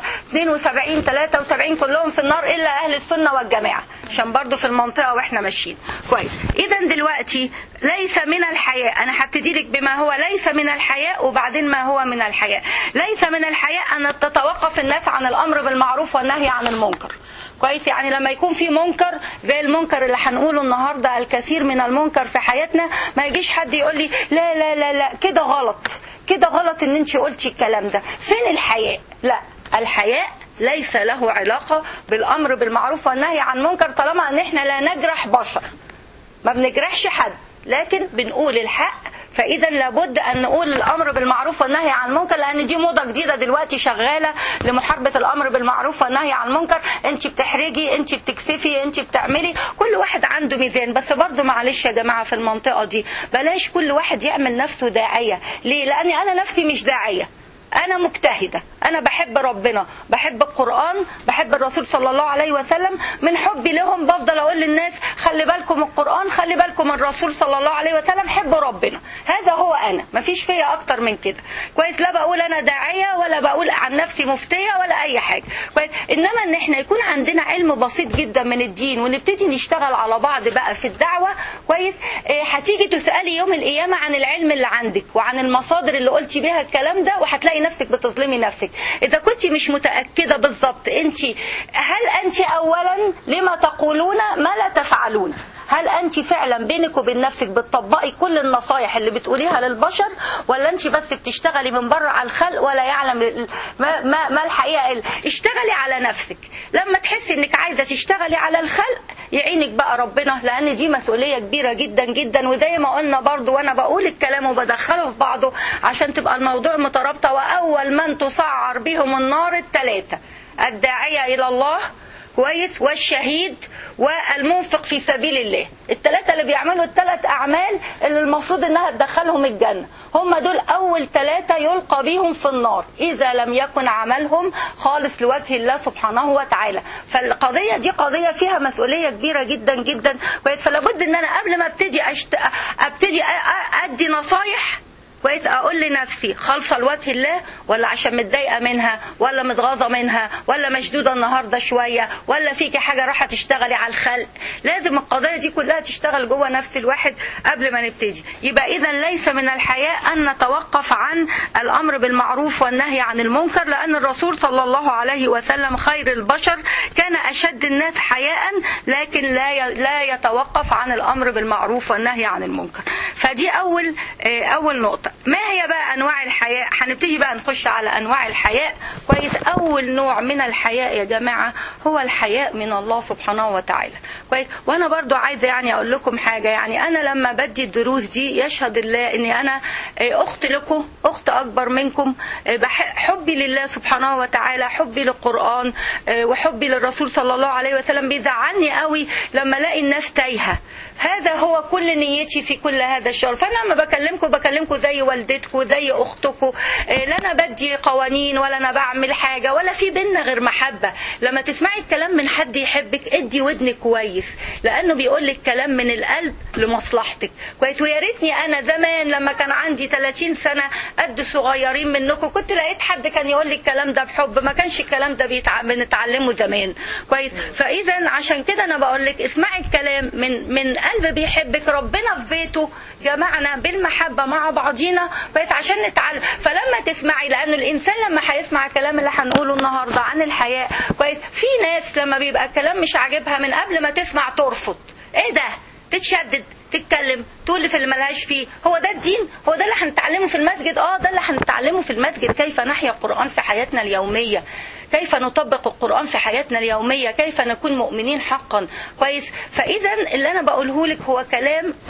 72 73 كلهم في النار إلا أهل السنة والجماعة عشان برضو في المنطقة وإحنا ماشيين كويس إذا دلوقتي ليس من الحياء أنا هبتدي لك بما هو ليس من الحياء وبعدين ما هو من الحياء ليس من الحياء أن تتوقف الناس عن الأمر بالمعروف والنهي عن المنكر كويس يعني لما يكون في منكر زي المنكر اللي هنقوله النهارده الكثير من المنكر في حياتنا ما يجيش حد يقول لي لا لا لا لا كده غلط كده غلط ان انت قلتي الكلام ده فين الحياء لا الحياء ليس له علاقة بالأمر بالمعروف والنهي عن منكر طالما ان احنا لا نجرح بشر ما بنجرحش حد لكن بنقول الحق فاذا لابد ان نقول الامر بالمعروف والنهي عن المنكر لان دي موضه جديده دلوقتي شغاله لمحاربه الامر بالمعروف والنهي عن المنكر انت بتحرجي انت بتكسفي انت بتعملي كل واحد عنده ميزان بس برضو معلش يا جماعه في المنطقه دي بلاش كل واحد يعمل نفسه داعيه ليه لاني انا نفسي مش داعيه انا مجتهده انا بحب ربنا بحب القران بحب الرسول صلى الله عليه وسلم من حبي لهم بفضل اقول للناس خلي بالكم القران خلي بالكم الرسول صلى الله عليه وسلم حبوا ربنا هذا هو انا مفيش فيا اكتر من كده كويس لا بقول انا داعيه ولا بقول عن نفسي مفتيه ولا اي حاجه كويس انما ان احنا يكون عندنا علم بسيط جدا من الدين ونبتدي نشتغل على بعض بقى في الدعوه كويس إيه، هتيجي تسالي يوم القيامه عن العلم اللي عندك وعن المصادر اللي قلتي بيها الكلام ده وهتلاقي نفسك بتظلمي نفسك اذا كنت مش متاكده بالظبط انت هل انت اولا لما تقولون ما لا تفعلون هل انت فعلا بينك وبين نفسك بتطبقي كل النصايح اللي بتقوليها للبشر ولا انت بس بتشتغلي من بره على الخلق ولا يعلم ال- ما, ما, ما الحقيقه ال- اشتغلي على نفسك لما تحسي انك عايزه تشتغلي على الخلق يعينك بقى ربنا لان دي مسؤوليه كبيره جدا جدا وزي ما قلنا برضو وانا بقول الكلام وبدخله في بعضه عشان تبقى الموضوع مترابطه واول من تسعر بهم النار الثلاثه الداعيه الى الله كويس والشهيد والمنفق في سبيل الله الثلاثة اللي بيعملوا الثلاث أعمال اللي المفروض إنها تدخلهم الجنة هم دول أول ثلاثة يلقى بيهم في النار إذا لم يكن عملهم خالص لوجه الله سبحانه وتعالى فالقضية دي قضية فيها مسؤولية كبيرة جدا جدا كويس فلا بد إن أنا قبل ما أبتدي أشت... أبتدي أ- أ- أدي نصايح كويس اقول لنفسي خالصه لوجه الله ولا عشان متضايقه منها ولا متغاظه منها ولا مشدوده النهارده شويه ولا فيكي حاجه رايحه تشتغلي على الخلق لازم القضايا دي كلها تشتغل جوه نفس الواحد قبل ما نبتدي يبقى اذا ليس من الحياء ان نتوقف عن الامر بالمعروف والنهي عن المنكر لان الرسول صلى الله عليه وسلم خير البشر كان اشد الناس حياء لكن لا ي- لا يتوقف عن الامر بالمعروف والنهي عن المنكر فدي اول آه، اول نقطه ما هي بقى انواع الحياء هنبتدي بقى نخش على انواع الحياء كويس اول نوع من الحياء يا جماعه هو الحياء من الله سبحانه وتعالى كويس وانا برضو عايزه يعني اقول لكم حاجه يعني انا لما بدي الدروس دي يشهد الله اني انا آه، اخت لكم اخت اكبر منكم آه، بح- حبي لله سبحانه وتعالى حبي للقران آه، وحبي للرسول صلى الله عليه وسلم بيزعلني قوي لما الاقي الناس تايهه هذا هو كل نيتي في كل هذا الشهر فانا لما بكلمكم بكلمكم زي والدتكم زي اختكم آه، لا انا بدي قوانين ولا انا بعمل حاجه ولا في بينا غير محبه لما تسمعي الكلام من حد يحبك ادي ودنك كويس لانه بيقول لك كلام من القلب لمصلحتك كويس ويا ريتني انا زمان لما كان عندي 30 سنه قد صغيرين منكم كنت لقيت حد كان يقول لي الكلام ده بحب ما كانش الكلام ده بيتع... بنتعلمه زمان كويس فاذا عشان كده انا بقول لك اسمعي الكلام من من قلب بيحبك ربنا في بيته جمعنا بالمحبه مع بعضينا كويس عشان نتعلم فلما تسمعي لانه الانسان لما هيسمع الكلام اللي هنقوله النهارده عن الحياء كويس في ناس لما بيبقى الكلام مش عاجبها من قبل ما تسمع ترفض ايه ده تتشدد تتكلم تقول في اللي ملهاش فيه هو ده الدين هو ده اللي هنتعلمه في المسجد اه ده اللي هنتعلمه في المسجد كيف نحيا القرآن في حياتنا اليومية كيف نطبق القرآن في حياتنا اليومية كيف نكون مؤمنين حقا كويس فإذا اللي أنا بقوله لك هو كلام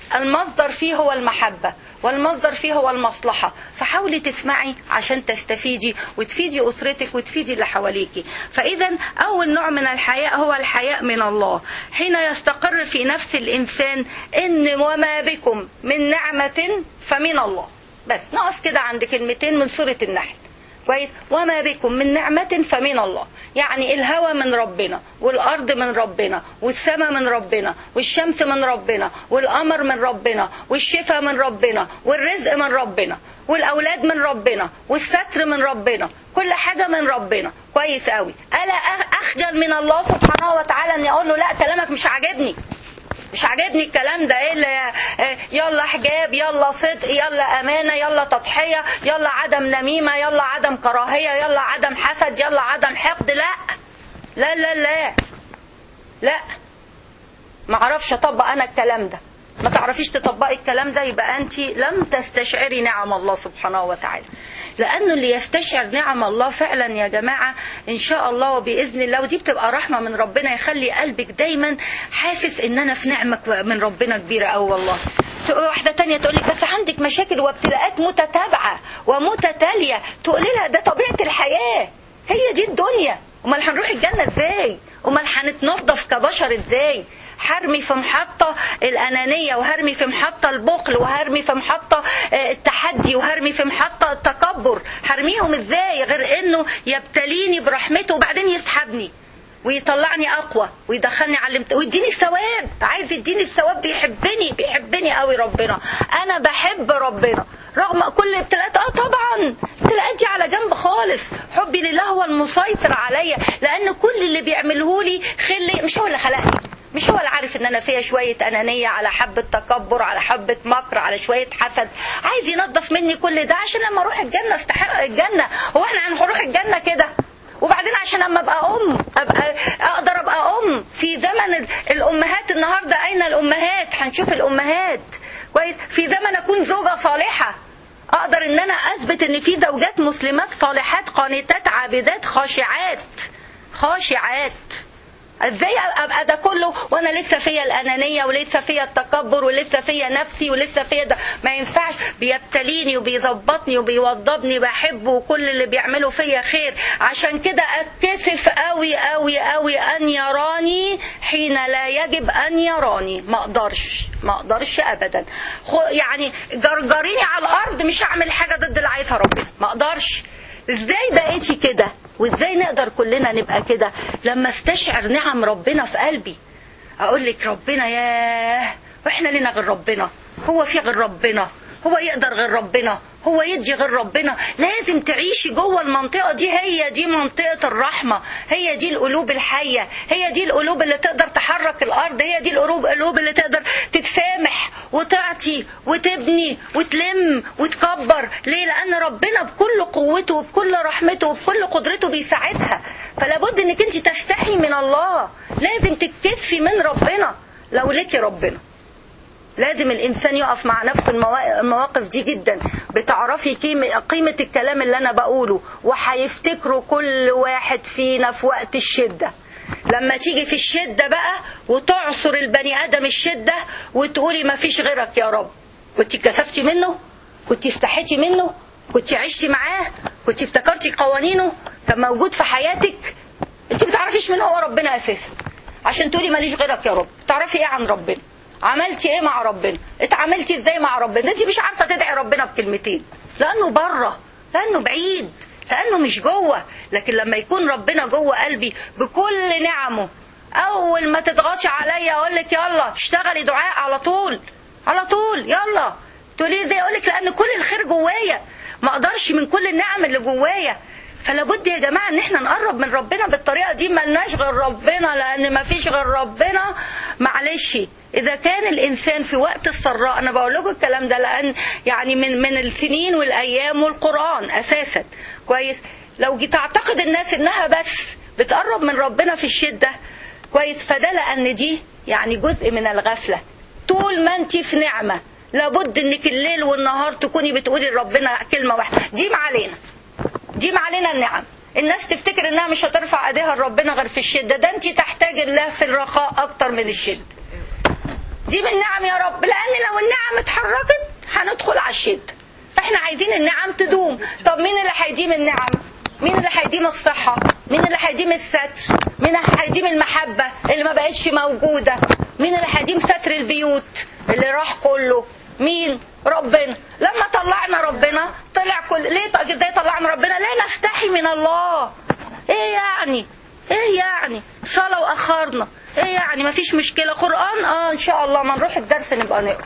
المصدر فيه هو المحبة والمصدر فيه هو المصلحة فحاولي تسمعي عشان تستفيدي وتفيدي أسرتك وتفيدي اللي حواليكي فإذا أول نوع من الحياء هو الحياء من الله حين يستقر في نفس الإنسان إن وما بكم من نعمة فمن الله بس نقف كده عند كلمتين من سورة النحل كويس وما بكم من نعمة فمن الله يعني الهوى من ربنا والأرض من ربنا والسماء من ربنا والشمس من ربنا والقمر من ربنا والشفاء من ربنا والرزق من ربنا والأولاد من ربنا والستر من ربنا كل حاجة من ربنا كويس قوي ألا أخجل من الله سبحانه وتعالى أني أقول له لا كلامك مش عاجبني مش عاجبني الكلام ده ايه اللي يلا حجاب يلا صدق يلا امانه يلا تضحيه يلا عدم نميمه يلا عدم كراهيه يلا عدم حسد يلا عدم حقد لا لا لا لا لا ما اعرفش اطبق انا الكلام ده ما تعرفيش تطبقي الكلام ده يبقى انت لم تستشعري نعم الله سبحانه وتعالى لانه اللي يستشعر نعم الله فعلا يا جماعه ان شاء الله وباذن الله ودي بتبقى رحمه من ربنا يخلي قلبك دايما حاسس ان انا في نعمه من ربنا كبيره قوي والله واحدة تانية تقول لك بس عندك مشاكل وابتلاءات متتابعة ومتتالية تقول لها ده طبيعة الحياة هي دي الدنيا امال هنروح الجنة ازاي امال هنتنظف كبشر ازاي هرمي في محطة الأنانية وهرمي في محطة البخل وهرمي في محطة التحدي وهرمي في محطة التكبر هرميهم ازاي غير انه يبتليني برحمته وبعدين يسحبني ويطلعني اقوى ويدخلني على الامت... ويديني الثواب عايز يديني الثواب بيحبني بيحبني قوي ربنا انا بحب ربنا رغم كل الابتلاءات اه طبعا الابتلاءات دي على جنب خالص حبي لله هو المسيطر عليا لان كل اللي بيعمله لي خلي مش هو اللي خلقني مش هو اللي عارف ان انا فيها شويه انانيه على حبه تكبر على حبه مكر على شويه حسد عايز ينظف مني كل ده عشان لما اروح الجنه استحق الجنه هو احنا هنروح الجنه كده وبعدين عشان اما ابقى ام ابقى اقدر ابقى ام في زمن الامهات النهارده اين الامهات هنشوف الامهات كويس في زمن اكون زوجه صالحه اقدر ان انا اثبت ان في زوجات مسلمات صالحات قانتات عابدات خاشعات خاشعات ازاي ابقى ده كله وانا لسه فيا الانانيه ولسه فيا التكبر ولسه فيا نفسي ولسه فيا ده ما ينفعش بيبتليني وبيظبطني وبيوضبني بحبه وكل اللي بيعمله فيا خير عشان كده اتكسف قوي قوي قوي ان يراني حين لا يجب ان يراني ما اقدرش ما اقدرش ابدا يعني جرجريني على الارض مش هعمل حاجه ضد اللي عايزها ربنا ما اقدرش ازاي بقيتي كده وازاي نقدر كلنا نبقى كده لما استشعر نعم ربنا في قلبي اقول لك ربنا ياه واحنا لنا غير ربنا هو في غير ربنا هو يقدر غير ربنا هو يدي غير ربنا لازم تعيشي جوه المنطقة دي هي دي منطقة الرحمة هي دي القلوب الحية هي دي القلوب اللي تقدر تحرك الأرض هي دي القلوب القلوب اللي تقدر تتسامح وتعطي وتبني وتلم وتكبر ليه لأن ربنا بكل قوته وبكل رحمته وبكل قدرته بيساعدها فلا بد انك انت تستحي من الله لازم تتكسفي من ربنا لو لك ربنا لازم الانسان يقف مع نفسه المواقف دي جدا بتعرفي قيمه الكلام اللي انا بقوله وهيفتكروا كل واحد فينا في وقت الشده لما تيجي في الشده بقى وتعصر البني ادم الشده وتقولي ما فيش غيرك يا رب كنت كسفتي منه كنت استحيتي منه كنت عشتي معاه كنت افتكرتي قوانينه كان موجود في حياتك انت بتعرفيش من هو ربنا اساسا عشان تقولي ماليش غيرك يا رب تعرفي ايه عن ربنا عملتي ايه مع ربنا اتعاملتي ازاي مع ربنا انت مش عارفه تدعي ربنا بكلمتين لانه بره لانه بعيد لانه مش جوه لكن لما يكون ربنا جوه قلبي بكل نعمه اول ما تضغطي عليا اقول لك يلا اشتغلي دعاء على طول على طول يلا تقولي ازاي اقول لك لان كل الخير جوايا ما اقدرش من كل النعم اللي جوايا فلا بد يا جماعه ان احنا نقرب من ربنا بالطريقه دي ملناش غير ربنا لان ما فيش غير ربنا معلش اذا كان الانسان في وقت السراء انا بقول لكم الكلام ده لان يعني من من السنين والايام والقران اساسا كويس لو جيت تعتقد الناس انها بس بتقرب من ربنا في الشده كويس فده لان دي يعني جزء من الغفله طول ما انت في نعمه لابد انك الليل والنهار تكوني بتقولي لربنا كلمه واحده دي ما علينا دي ما علينا النعم الناس تفتكر انها مش هترفع ايديها لربنا غير في الشده ده انت تحتاج الله في الرخاء اكتر من الشده دي من نعم يا رب لان لو النعم اتحركت هندخل على الشده فاحنا عايزين النعم تدوم طب مين اللي هيديم النعم مين اللي هيديم الصحة مين اللي هيديم الستر مين اللي هيديم المحبة اللي ما بقتش موجودة مين اللي هيديم ستر البيوت اللي راح كله مين ربنا لما طلعنا ربنا طلع كل ليه ازاي طلعنا ربنا ليه نستحي من الله ايه يعني ايه يعني صلاة واخرنا ايه يعني مفيش مشكلة قرآن اه ان شاء الله ما نروح الدرس نبقى نقرا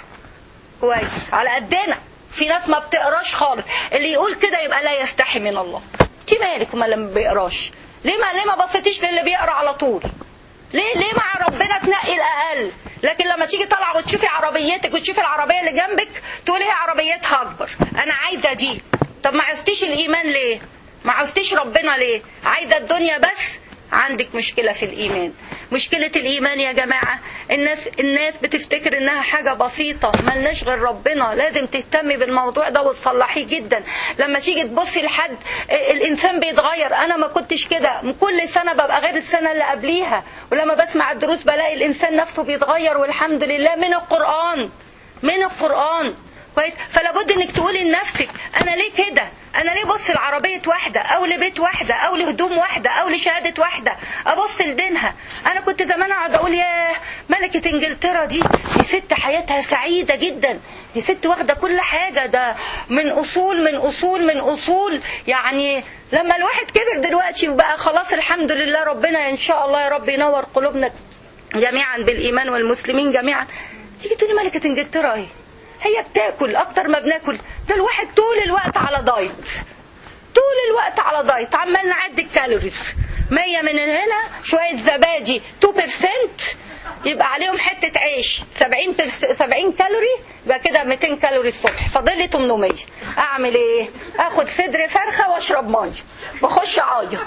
كويس على قدنا في ناس ما بتقراش خالص اللي يقول كده يبقى لا يستحي من الله انت مالك ما لما بيقراش ليه ما ليه ما بصيتيش للي بيقرا على طول ليه ليه مع ربنا تنقي الاقل لكن لما تيجي طالعه وتشوفي عربيتك وتشوفي العربيه اللي جنبك تقولي هي عربيتها اكبر انا عايزه دي طب ما عايزتيش الايمان ليه ما عاوزتيش ربنا ليه عايزه الدنيا بس عندك مشكلة في الإيمان مشكلة الإيمان يا جماعة الناس الناس بتفتكر إنها حاجة بسيطة ملناش غير ربنا لازم تهتمي بالموضوع ده وتصلحيه جدا لما تيجي تبصي لحد الإنسان بيتغير أنا ما كنتش كده كل سنة ببقى غير السنة اللي قبليها ولما بسمع الدروس بلاقي الإنسان نفسه بيتغير والحمد لله من القرآن من القرآن كويس فلا بد انك تقولي لنفسك انا ليه كده انا ليه بص لعربيه واحده او لبيت واحده او لهدوم واحده او لشهاده واحده ابص لدينها انا كنت زمان اقعد اقول يا ملكه انجلترا دي دي ست حياتها سعيده جدا دي ست واخده كل حاجه ده من اصول من اصول من اصول يعني لما الواحد كبر دلوقتي وبقى خلاص الحمد لله ربنا ان شاء الله يا رب ينور قلوبنا جميعا بالايمان والمسلمين جميعا تيجي تقولي ملكه انجلترا ايه هي بتاكل اكتر ما بناكل ده الواحد طول الوقت على دايت طول الوقت على دايت عمال نعد الكالوريز 100 من هنا شويه زبادي 2% يبقى عليهم حته عيش 70 برس 70 كالوري يبقى كده 200 كالوري الصبح فاضل لي 800 اعمل ايه اخد صدر فرخه واشرب ميه واخش اعيط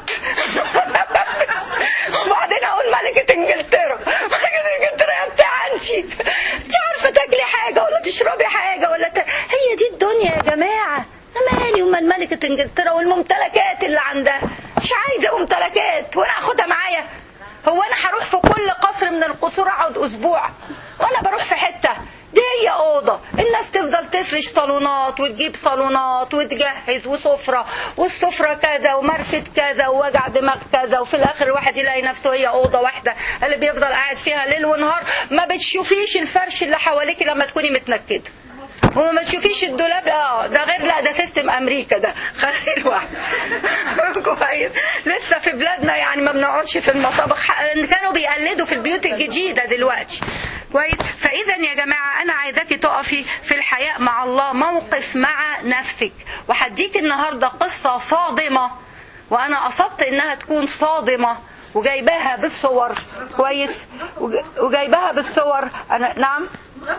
وبعدين اقول ملكه انجلترا ملكه انجلترا يا بتاع انت انت عارفه تاكلي حاجه ولا تشربي حاجه ولا ت... هي دي الدنيا يا جماعه انا مالي ومال ملكه انجلترا والممتلكات اللي عندها مش عايزه ممتلكات وانا اخدها معايا هو انا هروح في كل قصر من القصور اقعد اسبوع وانا بروح في حته دي هي اوضه الناس تفضل تفرش صالونات وتجيب صالونات وتجهز وسفره والسفره كذا ومركز كذا ووجع دماغ كذا وفي الاخر الواحد يلاقي نفسه هي اوضه واحده اللي بيفضل قاعد فيها ليل ونهار ما بتشوفيش الفرش اللي حواليكي لما تكوني متنكده وما تشوفيش الدولاب اه ده غير لا ده سيستم امريكا ده خلي الواحد كويس لسه في بلادنا يعني ما بنقعدش في المطابخ كانوا بيقلدوا في البيوت الجديده دلوقتي كويس فاذا يا جماعه انا عايزاكي تقفي في الحياء مع الله موقف مع نفسك وهديك النهارده قصه صادمه وانا قصدت انها تكون صادمه وجايباها بالصور كويس وجايباها بالصور انا نعم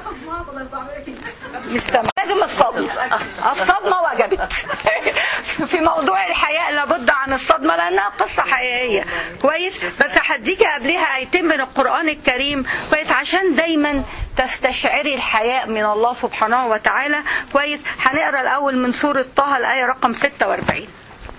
مش تمام لازم الصدمة الصدمة وجبت في موضوع الحياة لابد عن الصدمة لأنها قصة حقيقية كويس بس هديكي قبلها آيتين من القرآن الكريم كويس عشان دايما تستشعري الحياء من الله سبحانه وتعالى كويس هنقرا الأول من سورة طه الآية رقم 46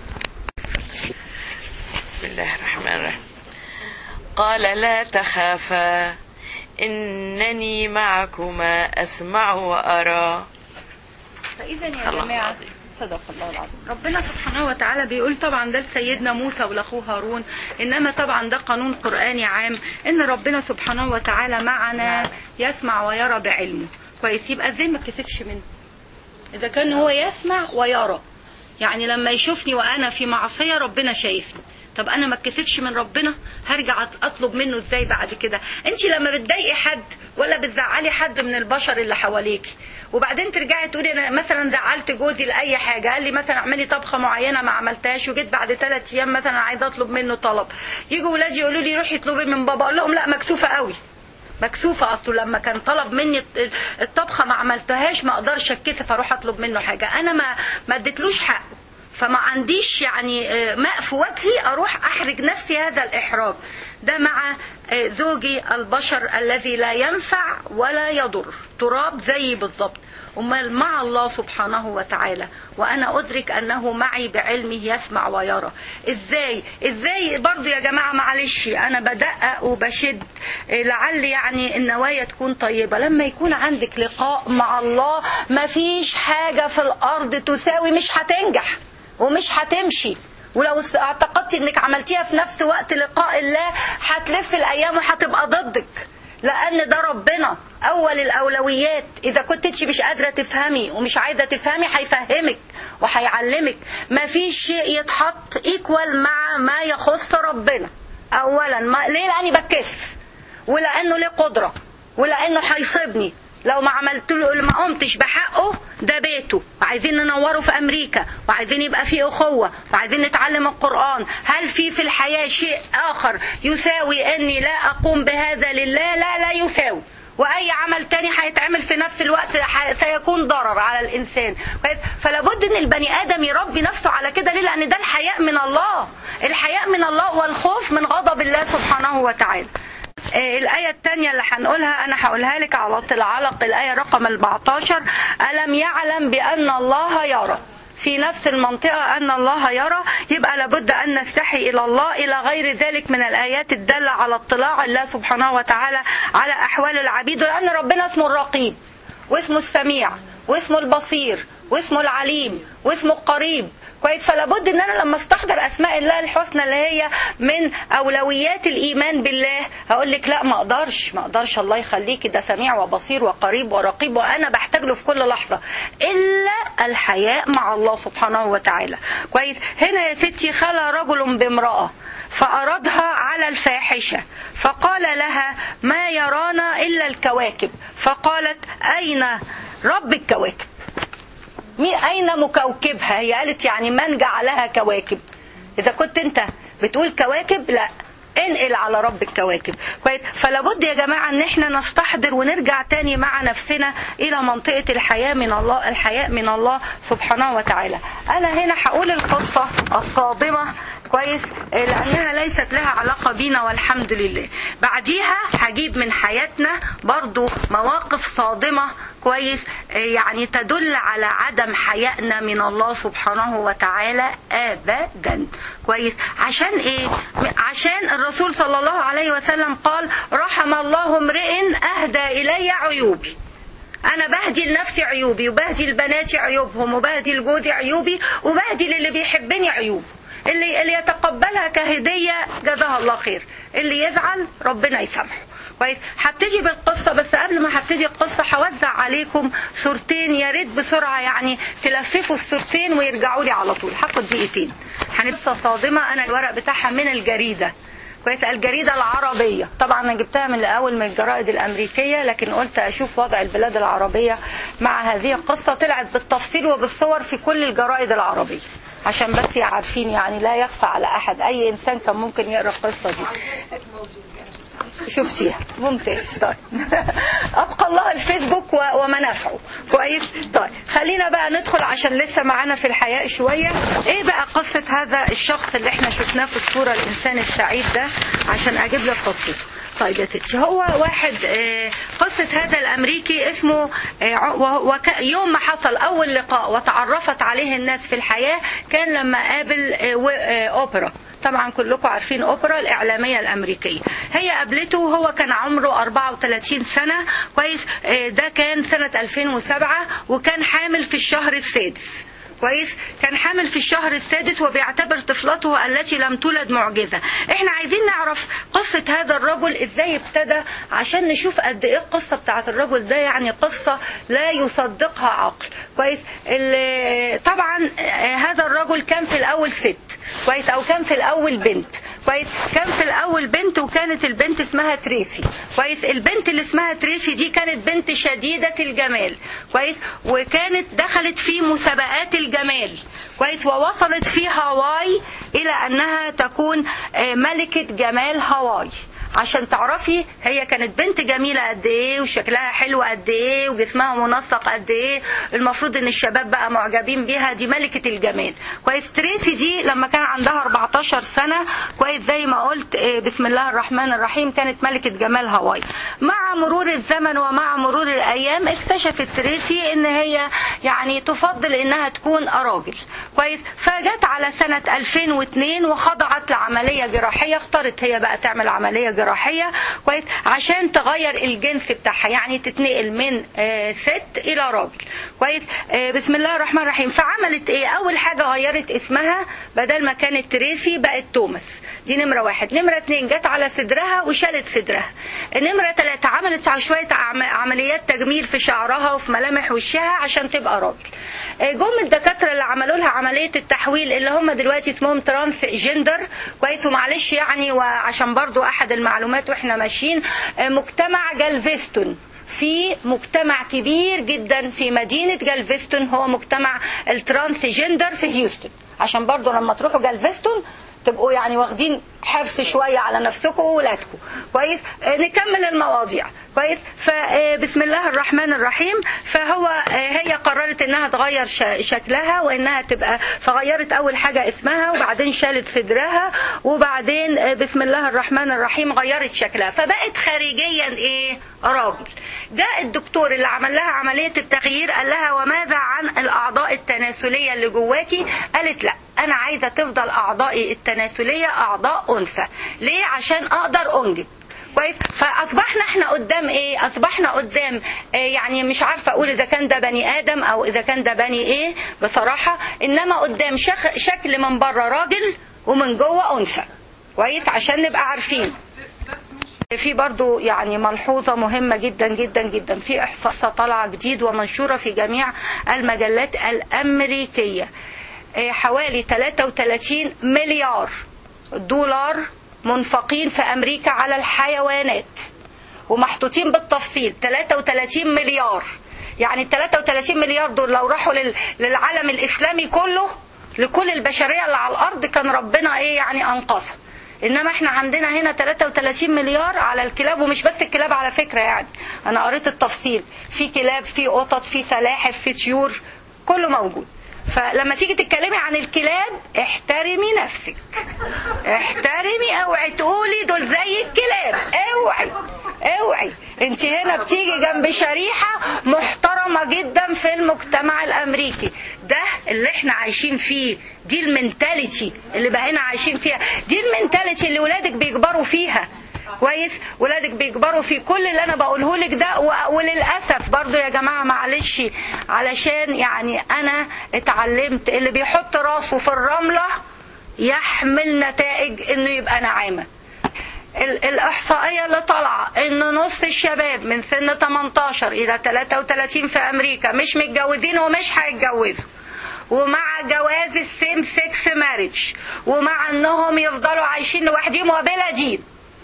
بسم الله الرحمن الرحيم قال لا تخافا إنني معكما أسمع وأرى فإذا يا جماعة صدق الله العظيم ربنا سبحانه وتعالى بيقول طبعا ده لسيدنا موسى ولاخوه هارون انما طبعا ده قانون قراني عام ان ربنا سبحانه وتعالى معنا يسمع ويرى بعلمه كويس يبقى ازاي ما اتكسفش منه اذا كان هو يسمع ويرى يعني لما يشوفني وانا في معصيه ربنا شايفني طب انا ما اتكسفش من ربنا هرجع اطلب منه ازاي بعد كده انت لما بتضايقي حد ولا بتزعلي حد من البشر اللي حواليكي وبعدين ترجعي تقولي انا مثلا زعلت جوزي لاي حاجه قال لي مثلا اعملي طبخه معينه ما عملتهاش وجيت بعد ثلاث ايام مثلا عايزه اطلب منه طلب يجوا ولادي يقولوا لي روحي اطلبي من بابا اقول لهم لا مكسوفه قوي مكسوفه اصله لما كان طلب مني الطبخه ما عملتهاش ما اقدرش اتكسف اروح اطلب منه حاجه انا ما ما اديتلوش حقه فما عنديش يعني ماء في وجهي اروح احرج نفسي هذا الاحراج ده مع آه، زوجي البشر الذي لا ينفع ولا يضر تراب زيي بالظبط أمال مع الله سبحانه وتعالى وأنا أدرك أنه معي بعلمه يسمع ويرى إزاي إزاي برضو يا جماعة معلش أنا بدقق وبشد إيه، لعل يعني النوايا تكون طيبة لما يكون عندك لقاء مع الله مفيش حاجة في الأرض تساوي مش هتنجح ومش هتمشي ولو اعتقدتي انك عملتيها في نفس وقت لقاء الله هتلف الايام وهتبقى ضدك لان ده ربنا اول الاولويات اذا كنت انت مش قادره تفهمي ومش عايزه تفهمي هيفهمك وهيعلمك مفيش شيء يتحط ايكوال مع ما يخص ربنا اولا ما ليه لاني بتكسف ولانه ليه قدره ولانه هيصيبني لو ما عملت له ما قمتش بحقه ده بيته وعايزين ننوره في امريكا وعايزين يبقى فيه اخوه وعايزين نتعلم القران هل في في الحياه شيء اخر يساوي اني لا اقوم بهذا لله لا لا يساوي واي عمل تاني هيتعمل في نفس الوقت ح- سيكون ضرر على الانسان كويس؟ فلا بد ان البني ادم يربي نفسه على كده ليه لان ده الحياء من الله الحياء من الله والخوف من غضب الله سبحانه وتعالى آه، الآية الثانية اللي هنقولها أنا هقولها لك على طول علق الآية رقم 14 ألم يعلم بأن الله يرى في نفس المنطقة أن الله يرى يبقى لابد أن نستحي إلى الله إلى غير ذلك من الآيات الدالة على اطلاع الله سبحانه وتعالى على أحوال العبيد لأن ربنا اسمه الرقيب واسمه السميع واسمه البصير واسمه العليم واسمه القريب كويس فلا بد ان انا لما استحضر اسماء الله الحسنى اللي هي من اولويات الايمان بالله هقول لك لا ما اقدرش ما اقدرش الله يخليكي ده سميع وبصير وقريب ورقيب وانا بحتاج له في كل لحظه الا الحياء مع الله سبحانه وتعالى كويس هنا يا ستي خلى رجل بامراه فأرادها على الفاحشة فقال لها ما يرانا إلا الكواكب فقالت أين رب الكواكب مين أين مكوكبها هي قالت يعني من جعلها كواكب إذا كنت أنت بتقول كواكب لا انقل على رب الكواكب كويس فلا بد يا جماعه ان احنا نستحضر ونرجع تاني مع نفسنا الى منطقه الحياه من الله الحياء من الله سبحانه وتعالى انا هنا هقول القصه الصادمه كويس آه، لانها ليست لها علاقه بينا والحمد لله بعديها هجيب من حياتنا برضو مواقف صادمه كويس آه، يعني تدل على عدم حيائنا من الله سبحانه وتعالى ابدا كويس عشان ايه عشان الرسول صلى الله عليه وسلم قال رحم الله امرئ اهدى الي عيوبي انا بهدي لنفسي عيوبي وبهدي لبناتي عيوبهم وبهدي لجوزي عيوبي وبهدي للي بيحبني عيوبه اللي اللي يتقبلها كهديه جزاها الله خير اللي يزعل ربنا يسامحه كويس هبتدي بالقصه بس قبل ما هبتدي القصه هوزع عليكم صورتين يا ريت بسرعه يعني تلففوا الصورتين ويرجعوا لي على طول هاخد دقيقتين هنبقى صادمه انا الورق بتاعها من الجريده كويس الجريدة العربية طبعا أنا جبتها من الأول من الجرائد الأمريكية لكن قلت أشوف وضع البلاد العربية مع هذه القصة طلعت بالتفصيل وبالصور في كل الجرائد العربية عشان بس عارفين يعني لا يخفى على أحد أي إنسان كان ممكن يقرأ القصة دي شفتيها ممتاز طيب ابقى الله الفيسبوك و- ومنافعه كويس طيب خلينا بقى ندخل عشان لسه معانا في الحياة شوية ايه بقى قصة هذا الشخص اللي احنا شفناه في الصورة الانسان السعيد ده عشان اجيب لك قصته طيب يا ستي هو واحد آه، قصة هذا الأمريكي اسمه آه، ع- وه- وك- يوم ما حصل أول لقاء وتعرفت عليه الناس في الحياة كان لما قابل آه، و- آه، أوبرا طبعا كلكم عارفين اوبرا الاعلاميه الامريكيه هي قابلته وهو كان عمره 34 سنه كويس آه، ده كان سنه 2007 وكان حامل في الشهر السادس كويس كان حامل في الشهر السادس وبيعتبر طفلته التي لم تولد معجزه احنا عايزين نعرف قصه هذا الرجل ازاي ابتدى عشان نشوف قد ايه القصه بتاعت الرجل ده يعني قصه لا يصدقها عقل كويس ال- طبعا آه، هذا الرجل كان في الاول ست كويس او كان في الاول بنت كويس كان في الاول بنت وكانت البنت اسمها تريسي كويس البنت اللي اسمها تريسي دي كانت بنت شديده الجمال كويس وكانت دخلت في مسابقات الجمال كويس ووصلت في هاواي الى انها تكون آه، ملكه جمال هاواي عشان تعرفي هي كانت بنت جميله قد ايه وشكلها حلو قد ايه وجسمها منسق قد ايه المفروض ان الشباب بقى معجبين بيها دي ملكه الجمال كويس تريسي دي لما كان عندها 14 سنه كويس زي ما قلت إيه، بسم الله الرحمن الرحيم كانت ملكه جمال هاواي مع مرور الزمن ومع مرور الايام اكتشفت تريسي ان هي يعني تفضل انها تكون راجل كويس فجت على سنه 2002 وخضعت لعمليه جراحيه اختارت هي بقى تعمل عمليه جراحيه كويس عشان تغير الجنس بتاعها يعني تتنقل من آه، ست الى راجل كويس آه، بسم الله الرحمن الرحيم فعملت ايه اول حاجه غيرت اسمها بدل ما كانت تريسي بقت توماس دي نمره واحد نمره اتنين جت على صدرها وشالت صدرها نمره ثلاثه عملت على شويه عم- عمليات تجميل في شعرها وفي ملامح وشها عشان تبقى راجل آه، جم الدكاتره اللي عملوا لها عمليه التحويل اللي هم دلوقتي اسمهم ترانس جندر كويس ومعلش يعني وعشان برضو احد المعلومات واحنا ماشيين آه، مجتمع جالفيستون في مجتمع كبير جدا في مدينة جالفيستون هو مجتمع الترانس جندر في هيوستن عشان برضو لما تروحوا جالفيستون تبقوا يعني واخدين حرص شوية على نفسكم وولادكم كويس آه، نكمل المواضيع كويس فبسم الله الرحمن الرحيم فهو آه، هي قررت انها تغير ش- شكلها وانها تبقى فغيرت اول حاجة اسمها وبعدين شالت صدرها وبعدين آه، بسم الله الرحمن الرحيم غيرت شكلها فبقت خارجيا ايه راجل جاء الدكتور اللي عمل لها عملية التغيير قال لها وماذا عن الاعضاء التناسلية اللي جواكي قالت لا انا عايزة تفضل اعضائي التناسلية اعضاء انثى ليه عشان اقدر انجب كويس فاصبحنا احنا قدام ايه اصبحنا قدام إيه يعني مش عارفه اقول اذا كان ده بني ادم او اذا كان ده بني ايه بصراحه انما قدام شخ شكل من بره راجل ومن جوه انثى كويس عشان نبقى عارفين في برضو يعني ملحوظة مهمة جدا جدا جدا في إحصاء طالعة جديد ومنشورة في جميع المجلات الأمريكية إيه، حوالي 33 مليار دولار منفقين في أمريكا على الحيوانات ومحطوطين بالتفصيل 33 مليار يعني ال 33 مليار دول لو راحوا لل- للعالم الإسلامي كله لكل البشرية اللي على الأرض كان ربنا إيه يعني أنقذها انما احنا عندنا هنا 33 مليار على الكلاب ومش بس الكلاب على فكره يعني انا قريت التفصيل في كلاب في قطط في سلاحف في طيور كله موجود فلما تيجي تتكلمي عن الكلاب احترمي نفسك احترمي اوعي تقولي دول زي الكلاب اوعي اوعي انت هنا بتيجي جنب شريحة محترمة جدا في المجتمع الامريكي ده اللي احنا عايشين فيه دي المنتاليتي اللي بقينا عايشين فيها دي المنتاليتي اللي ولادك بيكبروا فيها كويس ولادك بيكبروا في كل اللي انا بقوله لك ده و- وللاسف برضو يا جماعه معلش علشان يعني انا اتعلمت اللي بيحط راسه في الرمله يحمل نتائج انه يبقى نعامه ال- الإحصائية اللي طالعة إن نص الشباب من سن 18 إلى 33 في أمريكا مش متجوزين ومش هيتجوزوا ومع جواز السيم سكس ماريج ومع انهم يفضلوا عايشين لوحدهم وبلا دين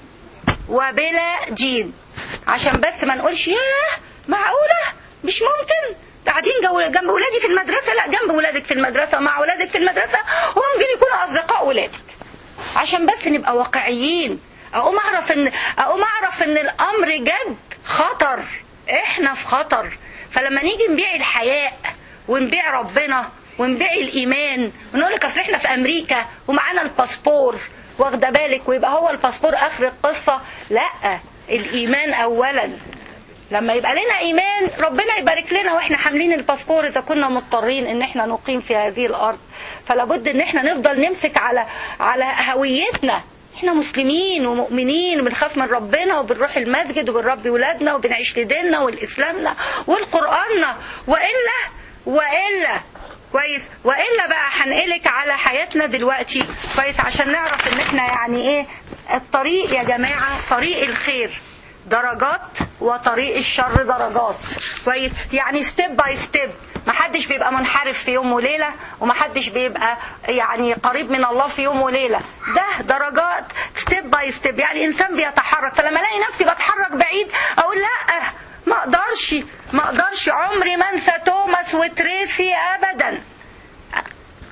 وبلا دين عشان بس ما نقولش ياه معقولة مش ممكن قاعدين جو- جنب ولادي في المدرسة لا جنب ولادك في المدرسة مع ولادك في المدرسة وممكن يكونوا أصدقاء ولادك عشان بس نبقى واقعيين اقوم اعرف ان اقوم اعرف ان الامر جد خطر احنا في خطر فلما نيجي نبيع الحياء ونبيع ربنا ونبيع الايمان ونقول لك اصل احنا في امريكا ومعانا الباسبور واخده بالك ويبقى هو الباسبور اخر القصه لا الايمان اولا لما يبقى لنا ايمان ربنا يبارك لنا واحنا حاملين الباسبور اذا كنا مضطرين ان احنا نقيم في هذه الارض فلا بد ان احنا نفضل نمسك على على هويتنا احنا مسلمين ومؤمنين وبنخاف من ربنا وبنروح المسجد وبنربي ولادنا وبنعيش لديننا والاسلامنا والقراننا والا والا كويس والا بقى هنقلك على حياتنا دلوقتي كويس عشان نعرف ان احنا يعني ايه الطريق يا جماعه طريق الخير درجات وطريق الشر درجات كويس يعني ستيب باي ستيب محدش بيبقى منحرف في يوم وليلة ومحدش بيبقى يعني قريب من الله في يوم وليلة ده درجات ستيب باي ستيب يعني انسان بيتحرك فلما الاقي نفسي بتحرك بعيد اقول لا ما اقدرش ما اقدرش عمري ما انسى توماس وتريسي ابدا مش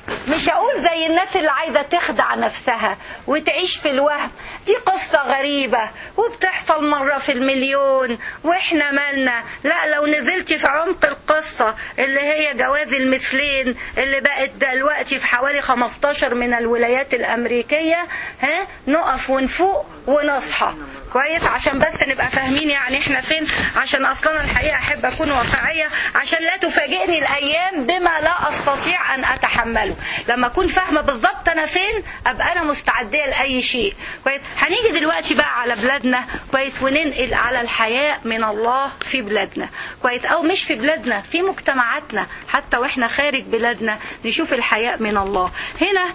مش هقول زي الناس اللي عايزه تخدع نفسها وتعيش في الوهم دي قصه غريبه وبتحصل مره في المليون واحنا مالنا لا لو نزلت في عمق القصه اللي هي جواز المثلين اللي بقت دلوقتي في حوالي 15 من الولايات الامريكيه ها نقف ونفوق ونصحى كويس عشان بس نبقى فاهمين يعني احنا فين عشان اصلا الحقيقه احب اكون واقعيه عشان لا تفاجئني الايام بما لا استطيع ان اتحمله لما اكون فاهمه بالظبط انا فين ابقى انا مستعده لاي شيء كويس هنيجي دلوقتي بقى على بلادنا كويس وننقل على الحياء من الله في بلادنا كويس او مش في بلادنا في مجتمعاتنا حتى واحنا خارج بلادنا نشوف الحياء من الله هنا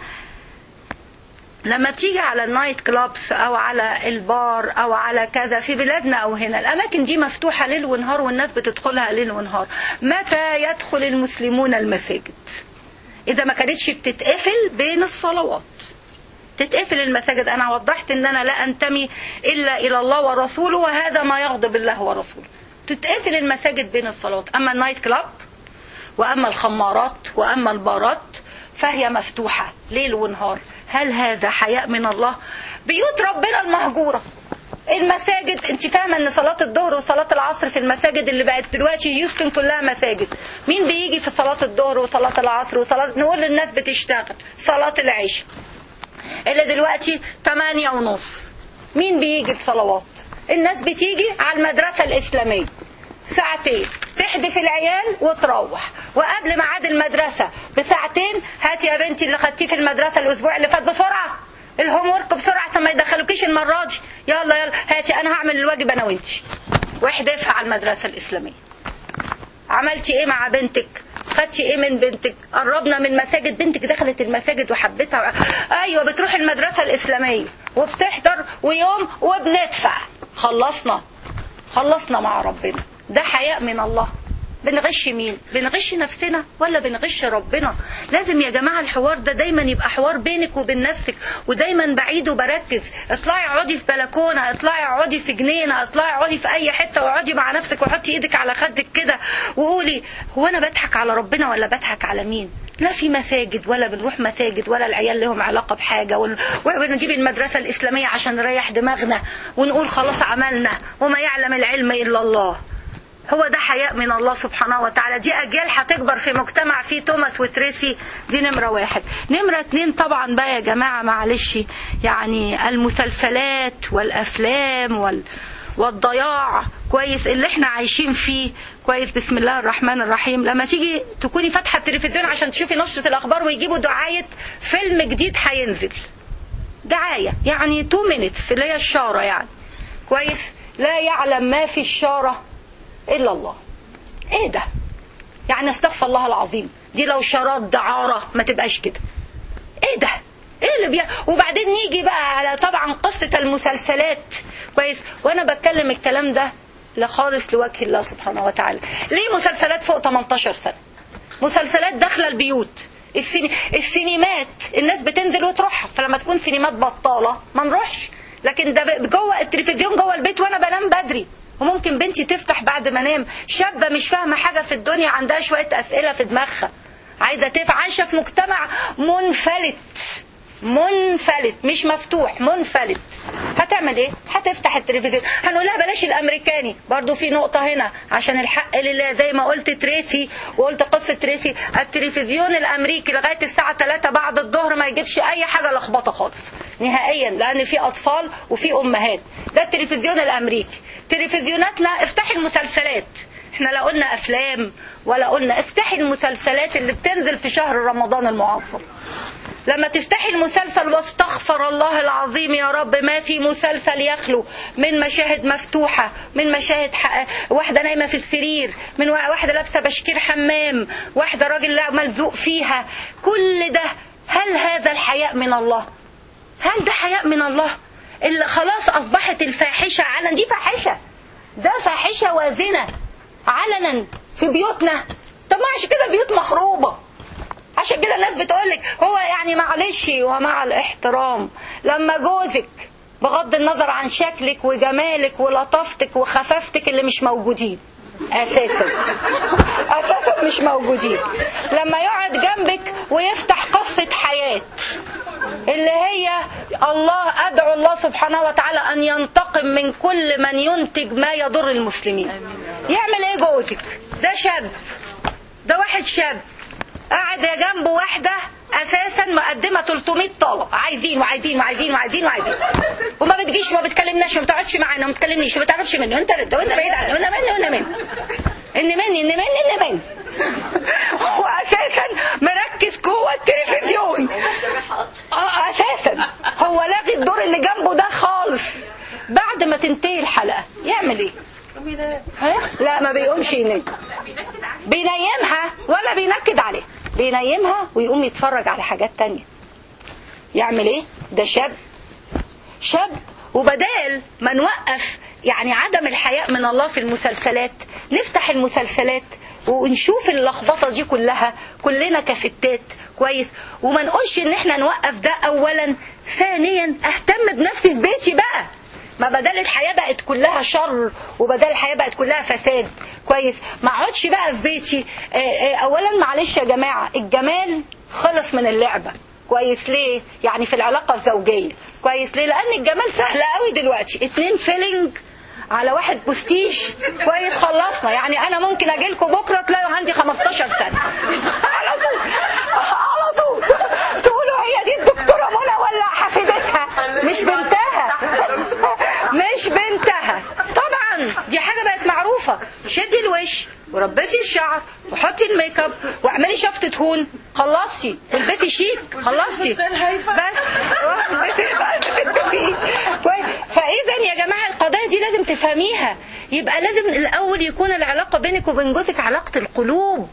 لما بتيجي على النايت كلابس او على البار او على كذا في بلادنا او هنا الاماكن دي مفتوحه ليل ونهار والناس بتدخلها ليل ونهار متى يدخل المسلمون المساجد اذا ما كانتش بتتقفل بين الصلوات تتقفل المساجد انا وضحت ان انا لا انتمي الا الى الله ورسوله وهذا ما يغضب الله ورسوله تتقفل المساجد بين الصلوات اما النايت كلاب واما الخمارات واما البارات فهي مفتوحه ليل ونهار هل هذا حياء من الله بيوت ربنا المهجوره المساجد انت فاهمه ان صلاه الظهر وصلاه العصر في المساجد اللي بقت دلوقتي هيوستن كلها مساجد مين بيجي في صلاه الظهر وصلاه العصر وصلاه نقول للناس بتشتغل صلاه العشاء اللي دلوقتي 8 ونص مين بيجي بصلوات الناس بتيجي على المدرسه الاسلاميه ساعتين تحدف العيال وتروح وقبل ميعاد المدرسه بساعتين هاتي يا بنتي اللي خدتيه في المدرسه الاسبوع اللي فات بسرعه الهوم ورك بسرعه عشان ما يدخلوكيش المره دي يلا يلا هاتي انا هعمل الواجب انا وانتي واحدفها على المدرسه الاسلاميه عملتي ايه مع بنتك خدتي ايه من بنتك قربنا من مساجد بنتك دخلت المساجد وحبتها ايوه بتروح المدرسه الاسلاميه وبتحضر ويوم وبندفع خلصنا خلصنا مع ربنا ده حياء من الله بنغش مين بنغش نفسنا ولا بنغش ربنا لازم يا جماعة الحوار ده دايما يبقى حوار بينك وبين نفسك ودايما بعيد وبركز اطلعي اقعدي في بلكونة اطلعي اقعدي في جنينة اطلعي اقعدي في اي حتة واقعدي مع نفسك وحطي ايدك على خدك كده وقولي هو انا بضحك على ربنا ولا بضحك على مين لا في مساجد ولا بنروح مساجد ولا العيال لهم علاقة بحاجة ون- ونجيب المدرسة الإسلامية عشان نريح دماغنا ونقول خلاص عملنا وما يعلم العلم إلا الله هو ده حياء من الله سبحانه وتعالى دي أجيال هتكبر في مجتمع فيه توماس وتريسي دي نمرة واحد نمرة اتنين طبعا بقى يا جماعة معلش يعني المسلسلات والأفلام وال والضياع كويس اللي احنا عايشين فيه كويس بسم الله الرحمن الرحيم لما تيجي تكوني فاتحه التلفزيون عشان تشوفي نشره الاخبار ويجيبوا دعايه فيلم جديد هينزل دعايه يعني 2 minutes اللي هي الشاره يعني كويس لا يعلم ما في الشاره الا الله ايه ده يعني استغفر الله العظيم دي لو شارات دعاره ما تبقاش كده ايه ده ايه اللي بي... وبعدين نيجي بقى على طبعا قصة المسلسلات كويس وانا بتكلم الكلام ده لا خالص لوجه الله سبحانه وتعالى ليه مسلسلات فوق 18 سنة مسلسلات داخلة البيوت السيني... السينمات الناس بتنزل وتروحها فلما تكون سينمات بطالة ما نروحش لكن ده ب- جوه التلفزيون جوه البيت وانا بنام بدري وممكن بنتي تفتح بعد ما انام شابة مش فاهمة حاجة في الدنيا عندها شوية أسئلة في دماغها عايزة تف عايشة في مجتمع منفلت منفلت مش مفتوح منفلت هتعمل ايه هتفتح التلفزيون هنقول لها بلاش الامريكاني برضو في نقطة هنا عشان الحق لله زي ما قلت تريسي وقلت قصة تريسي التلفزيون الامريكي لغاية الساعة 3 بعد الظهر ما يجيبش اي حاجة لخبطة خالص نهائيا لان في اطفال وفي امهات ده التلفزيون الامريكي تلفزيوناتنا افتحي المسلسلات احنا لا قلنا افلام ولا قلنا افتحي المسلسلات اللي بتنزل في شهر رمضان المعظم لما تفتحي المسلسل واستغفر الله العظيم يا رب ما في مسلسل يخلو من مشاهد مفتوحة من مشاهد ح... واحدة نايمة في السرير من وا- واحدة لابسة بشكير حمام واحدة راجل لا ملزوق فيها كل ده هل هذا الحياء من الله هل ده حياء من الله اللي خلاص أصبحت الفاحشة علنا دي فاحشة ده فاحشة وزنا علنا في بيوتنا طب ما عشان كده البيوت مخروبة عشان كده الناس بتقولك هو يعني معلش ومع الاحترام لما جوزك بغض النظر عن شكلك وجمالك ولطافتك وخفافتك اللي مش موجودين اساسا اساسا مش موجودين لما يقعد جنبك ويفتح قصة حياة اللي هي الله ادعو الله سبحانه وتعالى ان ينتقم من كل من ينتج ما يضر المسلمين يعمل ايه جوزك ده شاب ده واحد شاب قاعد جنبه واحده اساسا مقدمه 300 طلب عايزين وعايزين وعايزين وعايزين وعايزين وما بتجيش وما بتكلمناش وما بتقعدش معانا وما بتكلمنيش وما تعرفش مني وانت رد وانت بعيد عني وانا مني وانا مني ان مني ان مني ان مني هو اساسا مركز جوه التلفزيون اه اساسا هو لاغي الدور اللي جنبه ده خالص بعد ما تنتهي الحلقه يعمل ايه ها؟ لا ما بيقومش ينام بينيمها ولا بينكد عليها بينيمها ويقوم يتفرج على حاجات تانية يعمل ايه ده شاب شاب وبدال ما نوقف يعني عدم الحياء من الله في المسلسلات نفتح المسلسلات ونشوف اللخبطه دي كلها كلنا كستات كويس وما نقولش ان احنا نوقف ده اولا ثانيا اهتم بنفسي في بيتي بقى ما بدل الحياه بقت كلها شر وبدل الحياه بقت كلها فساد كويس ما اقعدش بقى في بيتي آه، آه، اولا معلش يا جماعه الجمال خلص من اللعبه كويس ليه يعني في العلاقه الزوجيه كويس ليه لان الجمال سهل قوي دلوقتي اتنين فيلينج على واحد بوستيش كويس خلصنا يعني انا ممكن اجي لكم بكره تلاقوا عندي 15 سنه على طول على طول تقولوا هي دي الدكتوره منى ولا حفيدتها مش بنتها مش بنتها طبعا دي حاجه بقت معروفه شدي الوش وربسي الشعر وحطي الميك اب واعملي شفطه هون خلصتي والبسي شيك خلصتي بس كويس. فاذا يا جماعه القضايا دي لازم تفهميها يبقى لازم الاول يكون العلاقه بينك وبين جوزك علاقه القلوب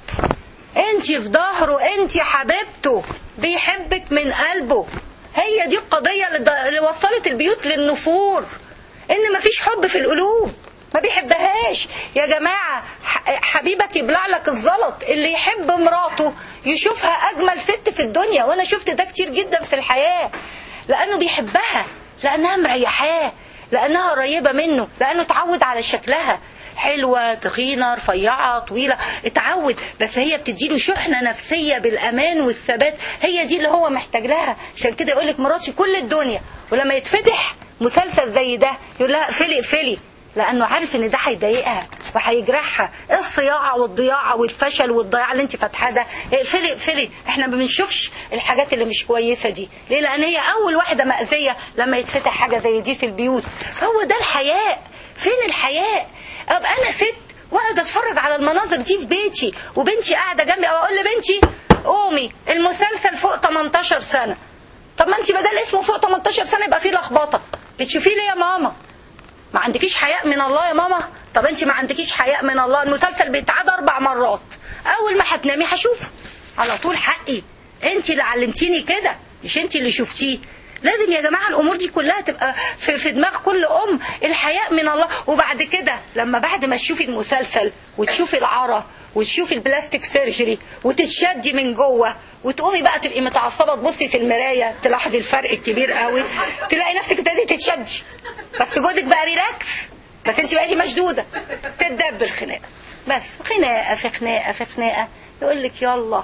انت في ظهره انت حبيبته بيحبك من قلبه هي دي القضيه اللي ض- اللي وصلت البيوت للنفور ان مفيش حب في القلوب ما بيحبهاش يا جماعة ح- حبيبك يبلع لك الزلط اللي يحب مراته يشوفها أجمل ست في الدنيا وأنا شفت ده كتير جدا في الحياة لأنه بيحبها لأنها مريحاه لأنها قريبة منه لأنه اتعود على شكلها حلوة تخينة رفيعة طويلة اتعود بس هي بتديله شحنة نفسية بالأمان والثبات هي دي اللي هو محتاج لها عشان كده يقولك مراتي كل الدنيا ولما يتفتح مسلسل زي ده يقول لها اقفلي اقفلي لانه عارف ان ده هيضايقها وهيجرحها الصياعه والضياعه والفشل والضياع اللي انت فاتحاه ده اقفلي اقفلي احنا ما بنشوفش الحاجات اللي مش كويسه دي ليه لان هي اول واحده مأذيه لما يتفتح حاجه زي دي في البيوت هو ده الحياء فين الحياء ابقى انا ست واقعد اتفرج على المناظر دي في بيتي وبنتي قاعده جنبي او اقول لبنتي قومي المسلسل فوق 18 سنه طب ما انت بدل اسمه فوق 18 سنه يبقى فيه لخبطه بتشوفيه ليه يا ماما ما عندكيش حياء من الله يا ماما طب انت ما عندكيش حياء من الله المسلسل بيتعاد اربع مرات اول ما هتنامي هشوفه على طول حقي انت اللي علمتيني كده مش انت اللي شفتيه لازم يا جماعه الامور دي كلها تبقى في, في دماغ كل ام الحياء من الله وبعد كده لما بعد ما تشوفي المسلسل وتشوفي العرى وتشوفي البلاستيك سيرجري وتتشدي من جوه وتقومي بقى تبقي متعصبه تبصي في المرايه تلاحظي الفرق الكبير قوي تلاقي نفسك ابتديتي تتشدي بس جوزك بقى ريلاكس بس انت بقيتي مشدوده تدب الخناقه بس خناقه في خناقه في خناقه يقول لك يلا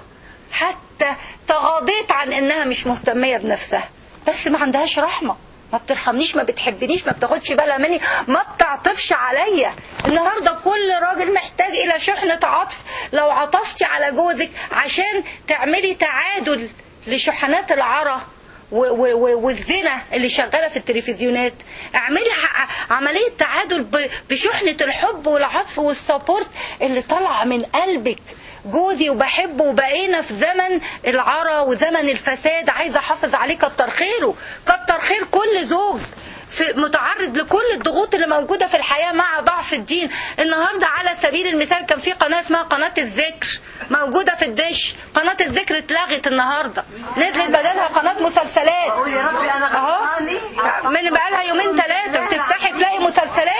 حتى تغاضيت عن انها مش مهتميه بنفسها بس ما عندهاش رحمه ما بترحمنيش ما بتحبنيش ما بتاخدش بالها مني ما بتعطفش عليا النهارده كل راجل محتاج الى شحنه عطف لو عطفتي على جوزك عشان تعملي تعادل لشحنات العرى و- و- و- والزنا اللي شغاله في التلفزيونات اعملي ع- عمليه تعادل ب- بشحنه الحب والعطف والسبورت اللي طالعه من قلبك جوزي وبحبه وبقينا في زمن العرى وزمن الفساد عايزه احافظ عليه كتر خيره كتر خير كل زوج في متعرض لكل الضغوط اللي موجوده في الحياه مع ضعف الدين النهارده على سبيل المثال كان في قناه اسمها قناه الذكر موجوده في الدش قناه الذكر اتلغت النهارده نزلت بدلها قناه مسلسلات يا ربي انا اهو من بقالها يومين ثلاثه بتفتحي تلاقي مسلسلات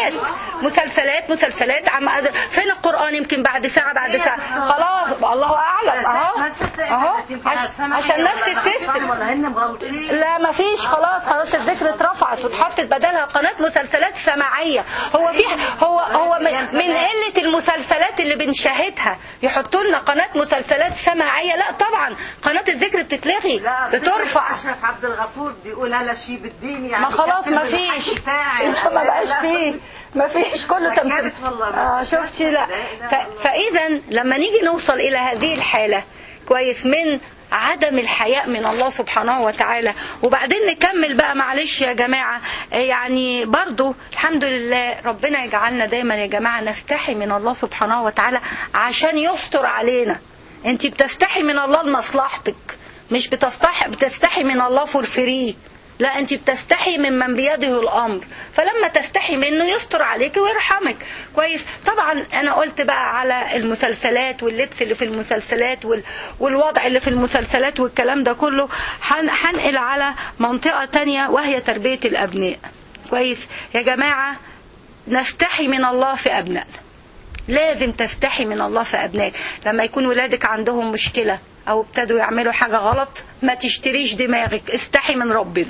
مسلسلات مسلسلات مسلسلات عم فين القران يمكن بعد ساعه بعد ساعه خلاص الله اعلم اهو اهو عش- عشان نفس السيستم ولا هن مغلطين لا ما فيش خلاص خلاص الذكر اترفعت واتحطت بدلها قناة مسلسلات سماعية هو في هو هو من من قلة المسلسلات اللي بنشاهدها يحطوا لنا قناة مسلسلات سماعية لا طبعا قناة الذكر بتتلغي لا بترفع اشرف عبد الغفور بيقول هلا شيء بالدين يعني ما خلاص كفر ما بالحي فيش بتاعي. لا ما بقاش لا، فيه ما فيش كله سكرت تمثيل والله، بس اه سكرت. شفتي لا لا إله ف... إلا الله. فاذا لما نيجي نوصل الى هذه الحاله كويس من عدم الحياء من الله سبحانه وتعالى وبعدين نكمل بقى معلش يا جماعة آه، يعني برضو الحمد لله ربنا يجعلنا دايما يا جماعة نستحي من الله سبحانه وتعالى عشان يستر علينا انت بتستحي من الله لمصلحتك مش بتستحي بتستحي من الله فور فري لا انت بتستحي ممن بيده الامر فلما تستحي منه يستر عليك ويرحمك كويس طبعا انا قلت بقى على المسلسلات واللبس اللي في المسلسلات وال... والوضع اللي في المسلسلات والكلام ده كله هن- هنقل على منطقة تانية وهي تربية الابناء كويس يا جماعة نستحي من الله في ابنائنا لازم تستحي من الله في ابنائك لما يكون ولادك عندهم مشكلة او ابتدوا يعملوا حاجة غلط ما تشتريش دماغك استحي من ربنا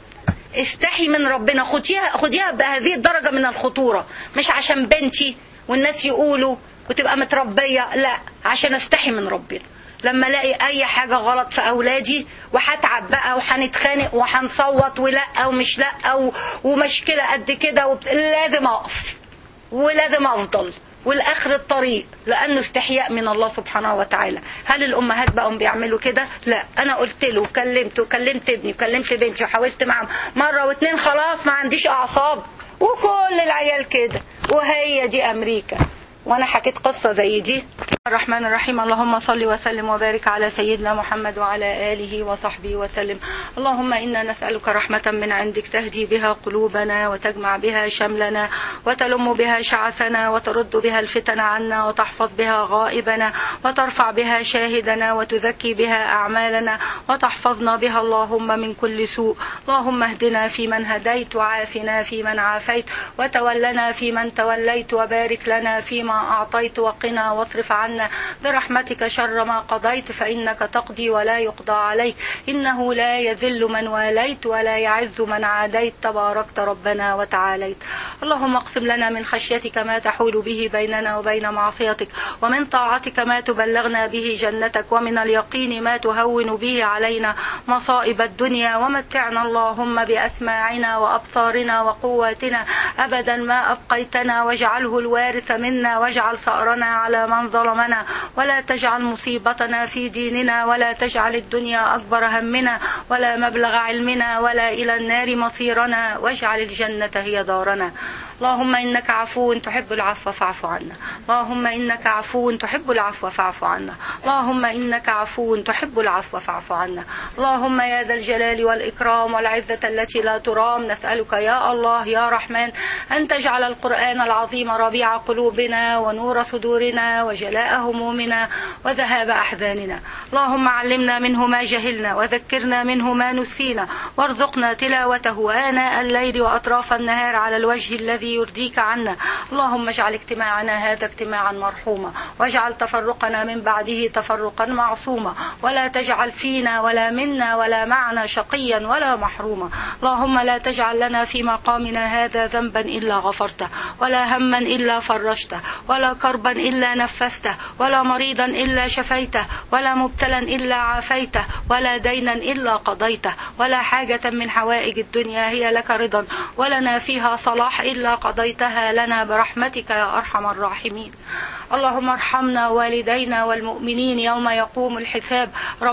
استحي من ربنا خديها خديها بهذه الدرجة من الخطورة مش عشان بنتي والناس يقولوا وتبقى متربية لا عشان استحي من ربنا لما الاقي اي حاجة غلط في اولادي وهتعب بقى وهنتخانق وهنصوت ولا ومش لا و- ومشكلة قد كده وبت... لازم اقف ولازم افضل والاخر الطريق لانه استحياء من الله سبحانه وتعالى هل الامهات بقوا بيعملوا كده لا انا قلت له وكلمت وكلمت ابني وكلمت بنتي وحاولت معاهم مره واتنين خلاص ما عنديش اعصاب وكل العيال كده وهي دي امريكا وانا حكيت قصه زي دي الرحمن الرحيم اللهم صل وسلم وبارك على سيدنا محمد وعلى اله وصحبه وسلم اللهم انا نسالك رحمه من عندك تهدي بها قلوبنا وتجمع بها شملنا وتلم بها شعثنا وترد بها الفتن عنا وتحفظ بها غائبنا وترفع بها شاهدنا وتزكي بها اعمالنا وتحفظنا بها اللهم من كل سوء اللهم اهدنا فيمن هديت وعافنا فيمن عافيت وتولنا فيمن توليت وبارك لنا فيما اعطيت وقنا واصرف عنا برحمتك شر ما قضيت فانك تقضي ولا يقضى عليك انه لا يذل من واليت ولا يعز من عاديت تباركت ربنا وتعاليت اللهم اقسم لنا من خشيتك ما تحول به بيننا وبين معصيتك ومن طاعتك ما تبلغنا به جنتك ومن اليقين ما تهون به علينا مصائب الدنيا ومتعنا اللهم بأسماعنا وأبصارنا وقواتنا أبدا ما أبقيتنا واجعله الوارث منا واجعل ثأرنا على من ظلمنا ولا تجعل مصيبتنا في ديننا ولا تجعل الدنيا أكبر همنا ولا مبلغ علمنا ولا إلى النار مصيرنا واجعل الجنة هي دارنا اللهم إنك عفو تحب العفو فاعف عنا اللهم إنك عفو تحب العفو فاعف عنا اللهم إنك عفو تحب العفو فاعف عنا اللهم يا ذا الجلال والإكرام والعزة التي لا ترام نسألك يا الله يا رحمن أن تجعل القرآن العظيم ربيع قلوبنا ونور صدورنا وجلاء همومنا وذهاب أحزاننا اللهم علمنا منه ما جهلنا وذكرنا منه ما نسينا وارزقنا تلاوته آناء الليل وأطراف النهار على الوجه الذي يرضيك عنا اللهم اجعل اجتماعنا هذا اجتماعا مرحوما واجعل تفرقنا من بعده تفرقا معصوما ولا تجعل فينا ولا منا ولا معنا شقيا ولا محروما اللهم لا تجعل لنا في مقامنا هذا ذنبا إلا غفرته ولا هما إلا فرجته ولا كربا إلا نفسته ولا مريضا إلا شفيته ولا مبتلا إلا عافيته ولا دينا إلا قضيته ولا حاجة من حوائج الدنيا هي لك رضا ولنا فيها صلاح إلا قضيتها لنا برحمتك يا أرحم الراحمين اللهم ارحمنا والدينا والمؤمنين يوم يقوم الحساب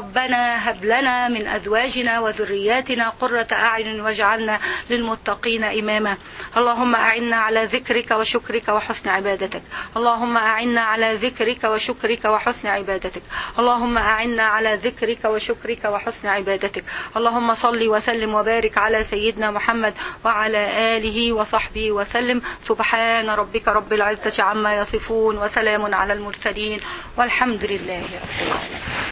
ربنا هب لنا من أزواجنا وذرياتنا قرة أعين واجعلنا للمتقين إماما اللهم أعنا على ذكرك وشكرك وحسن عبادتك اللهم أعنا على ذكرك وشكرك وحسن عبادتك اللهم أعنا على ذكرك وشكرك وحسن عبادتك اللهم صل وسلم وبارك على سيدنا محمد وعلى آله وصحبه وسلم سبحان ربك رب العزة عما يصفون وسلام على المرسلين والحمد لله رب العالمين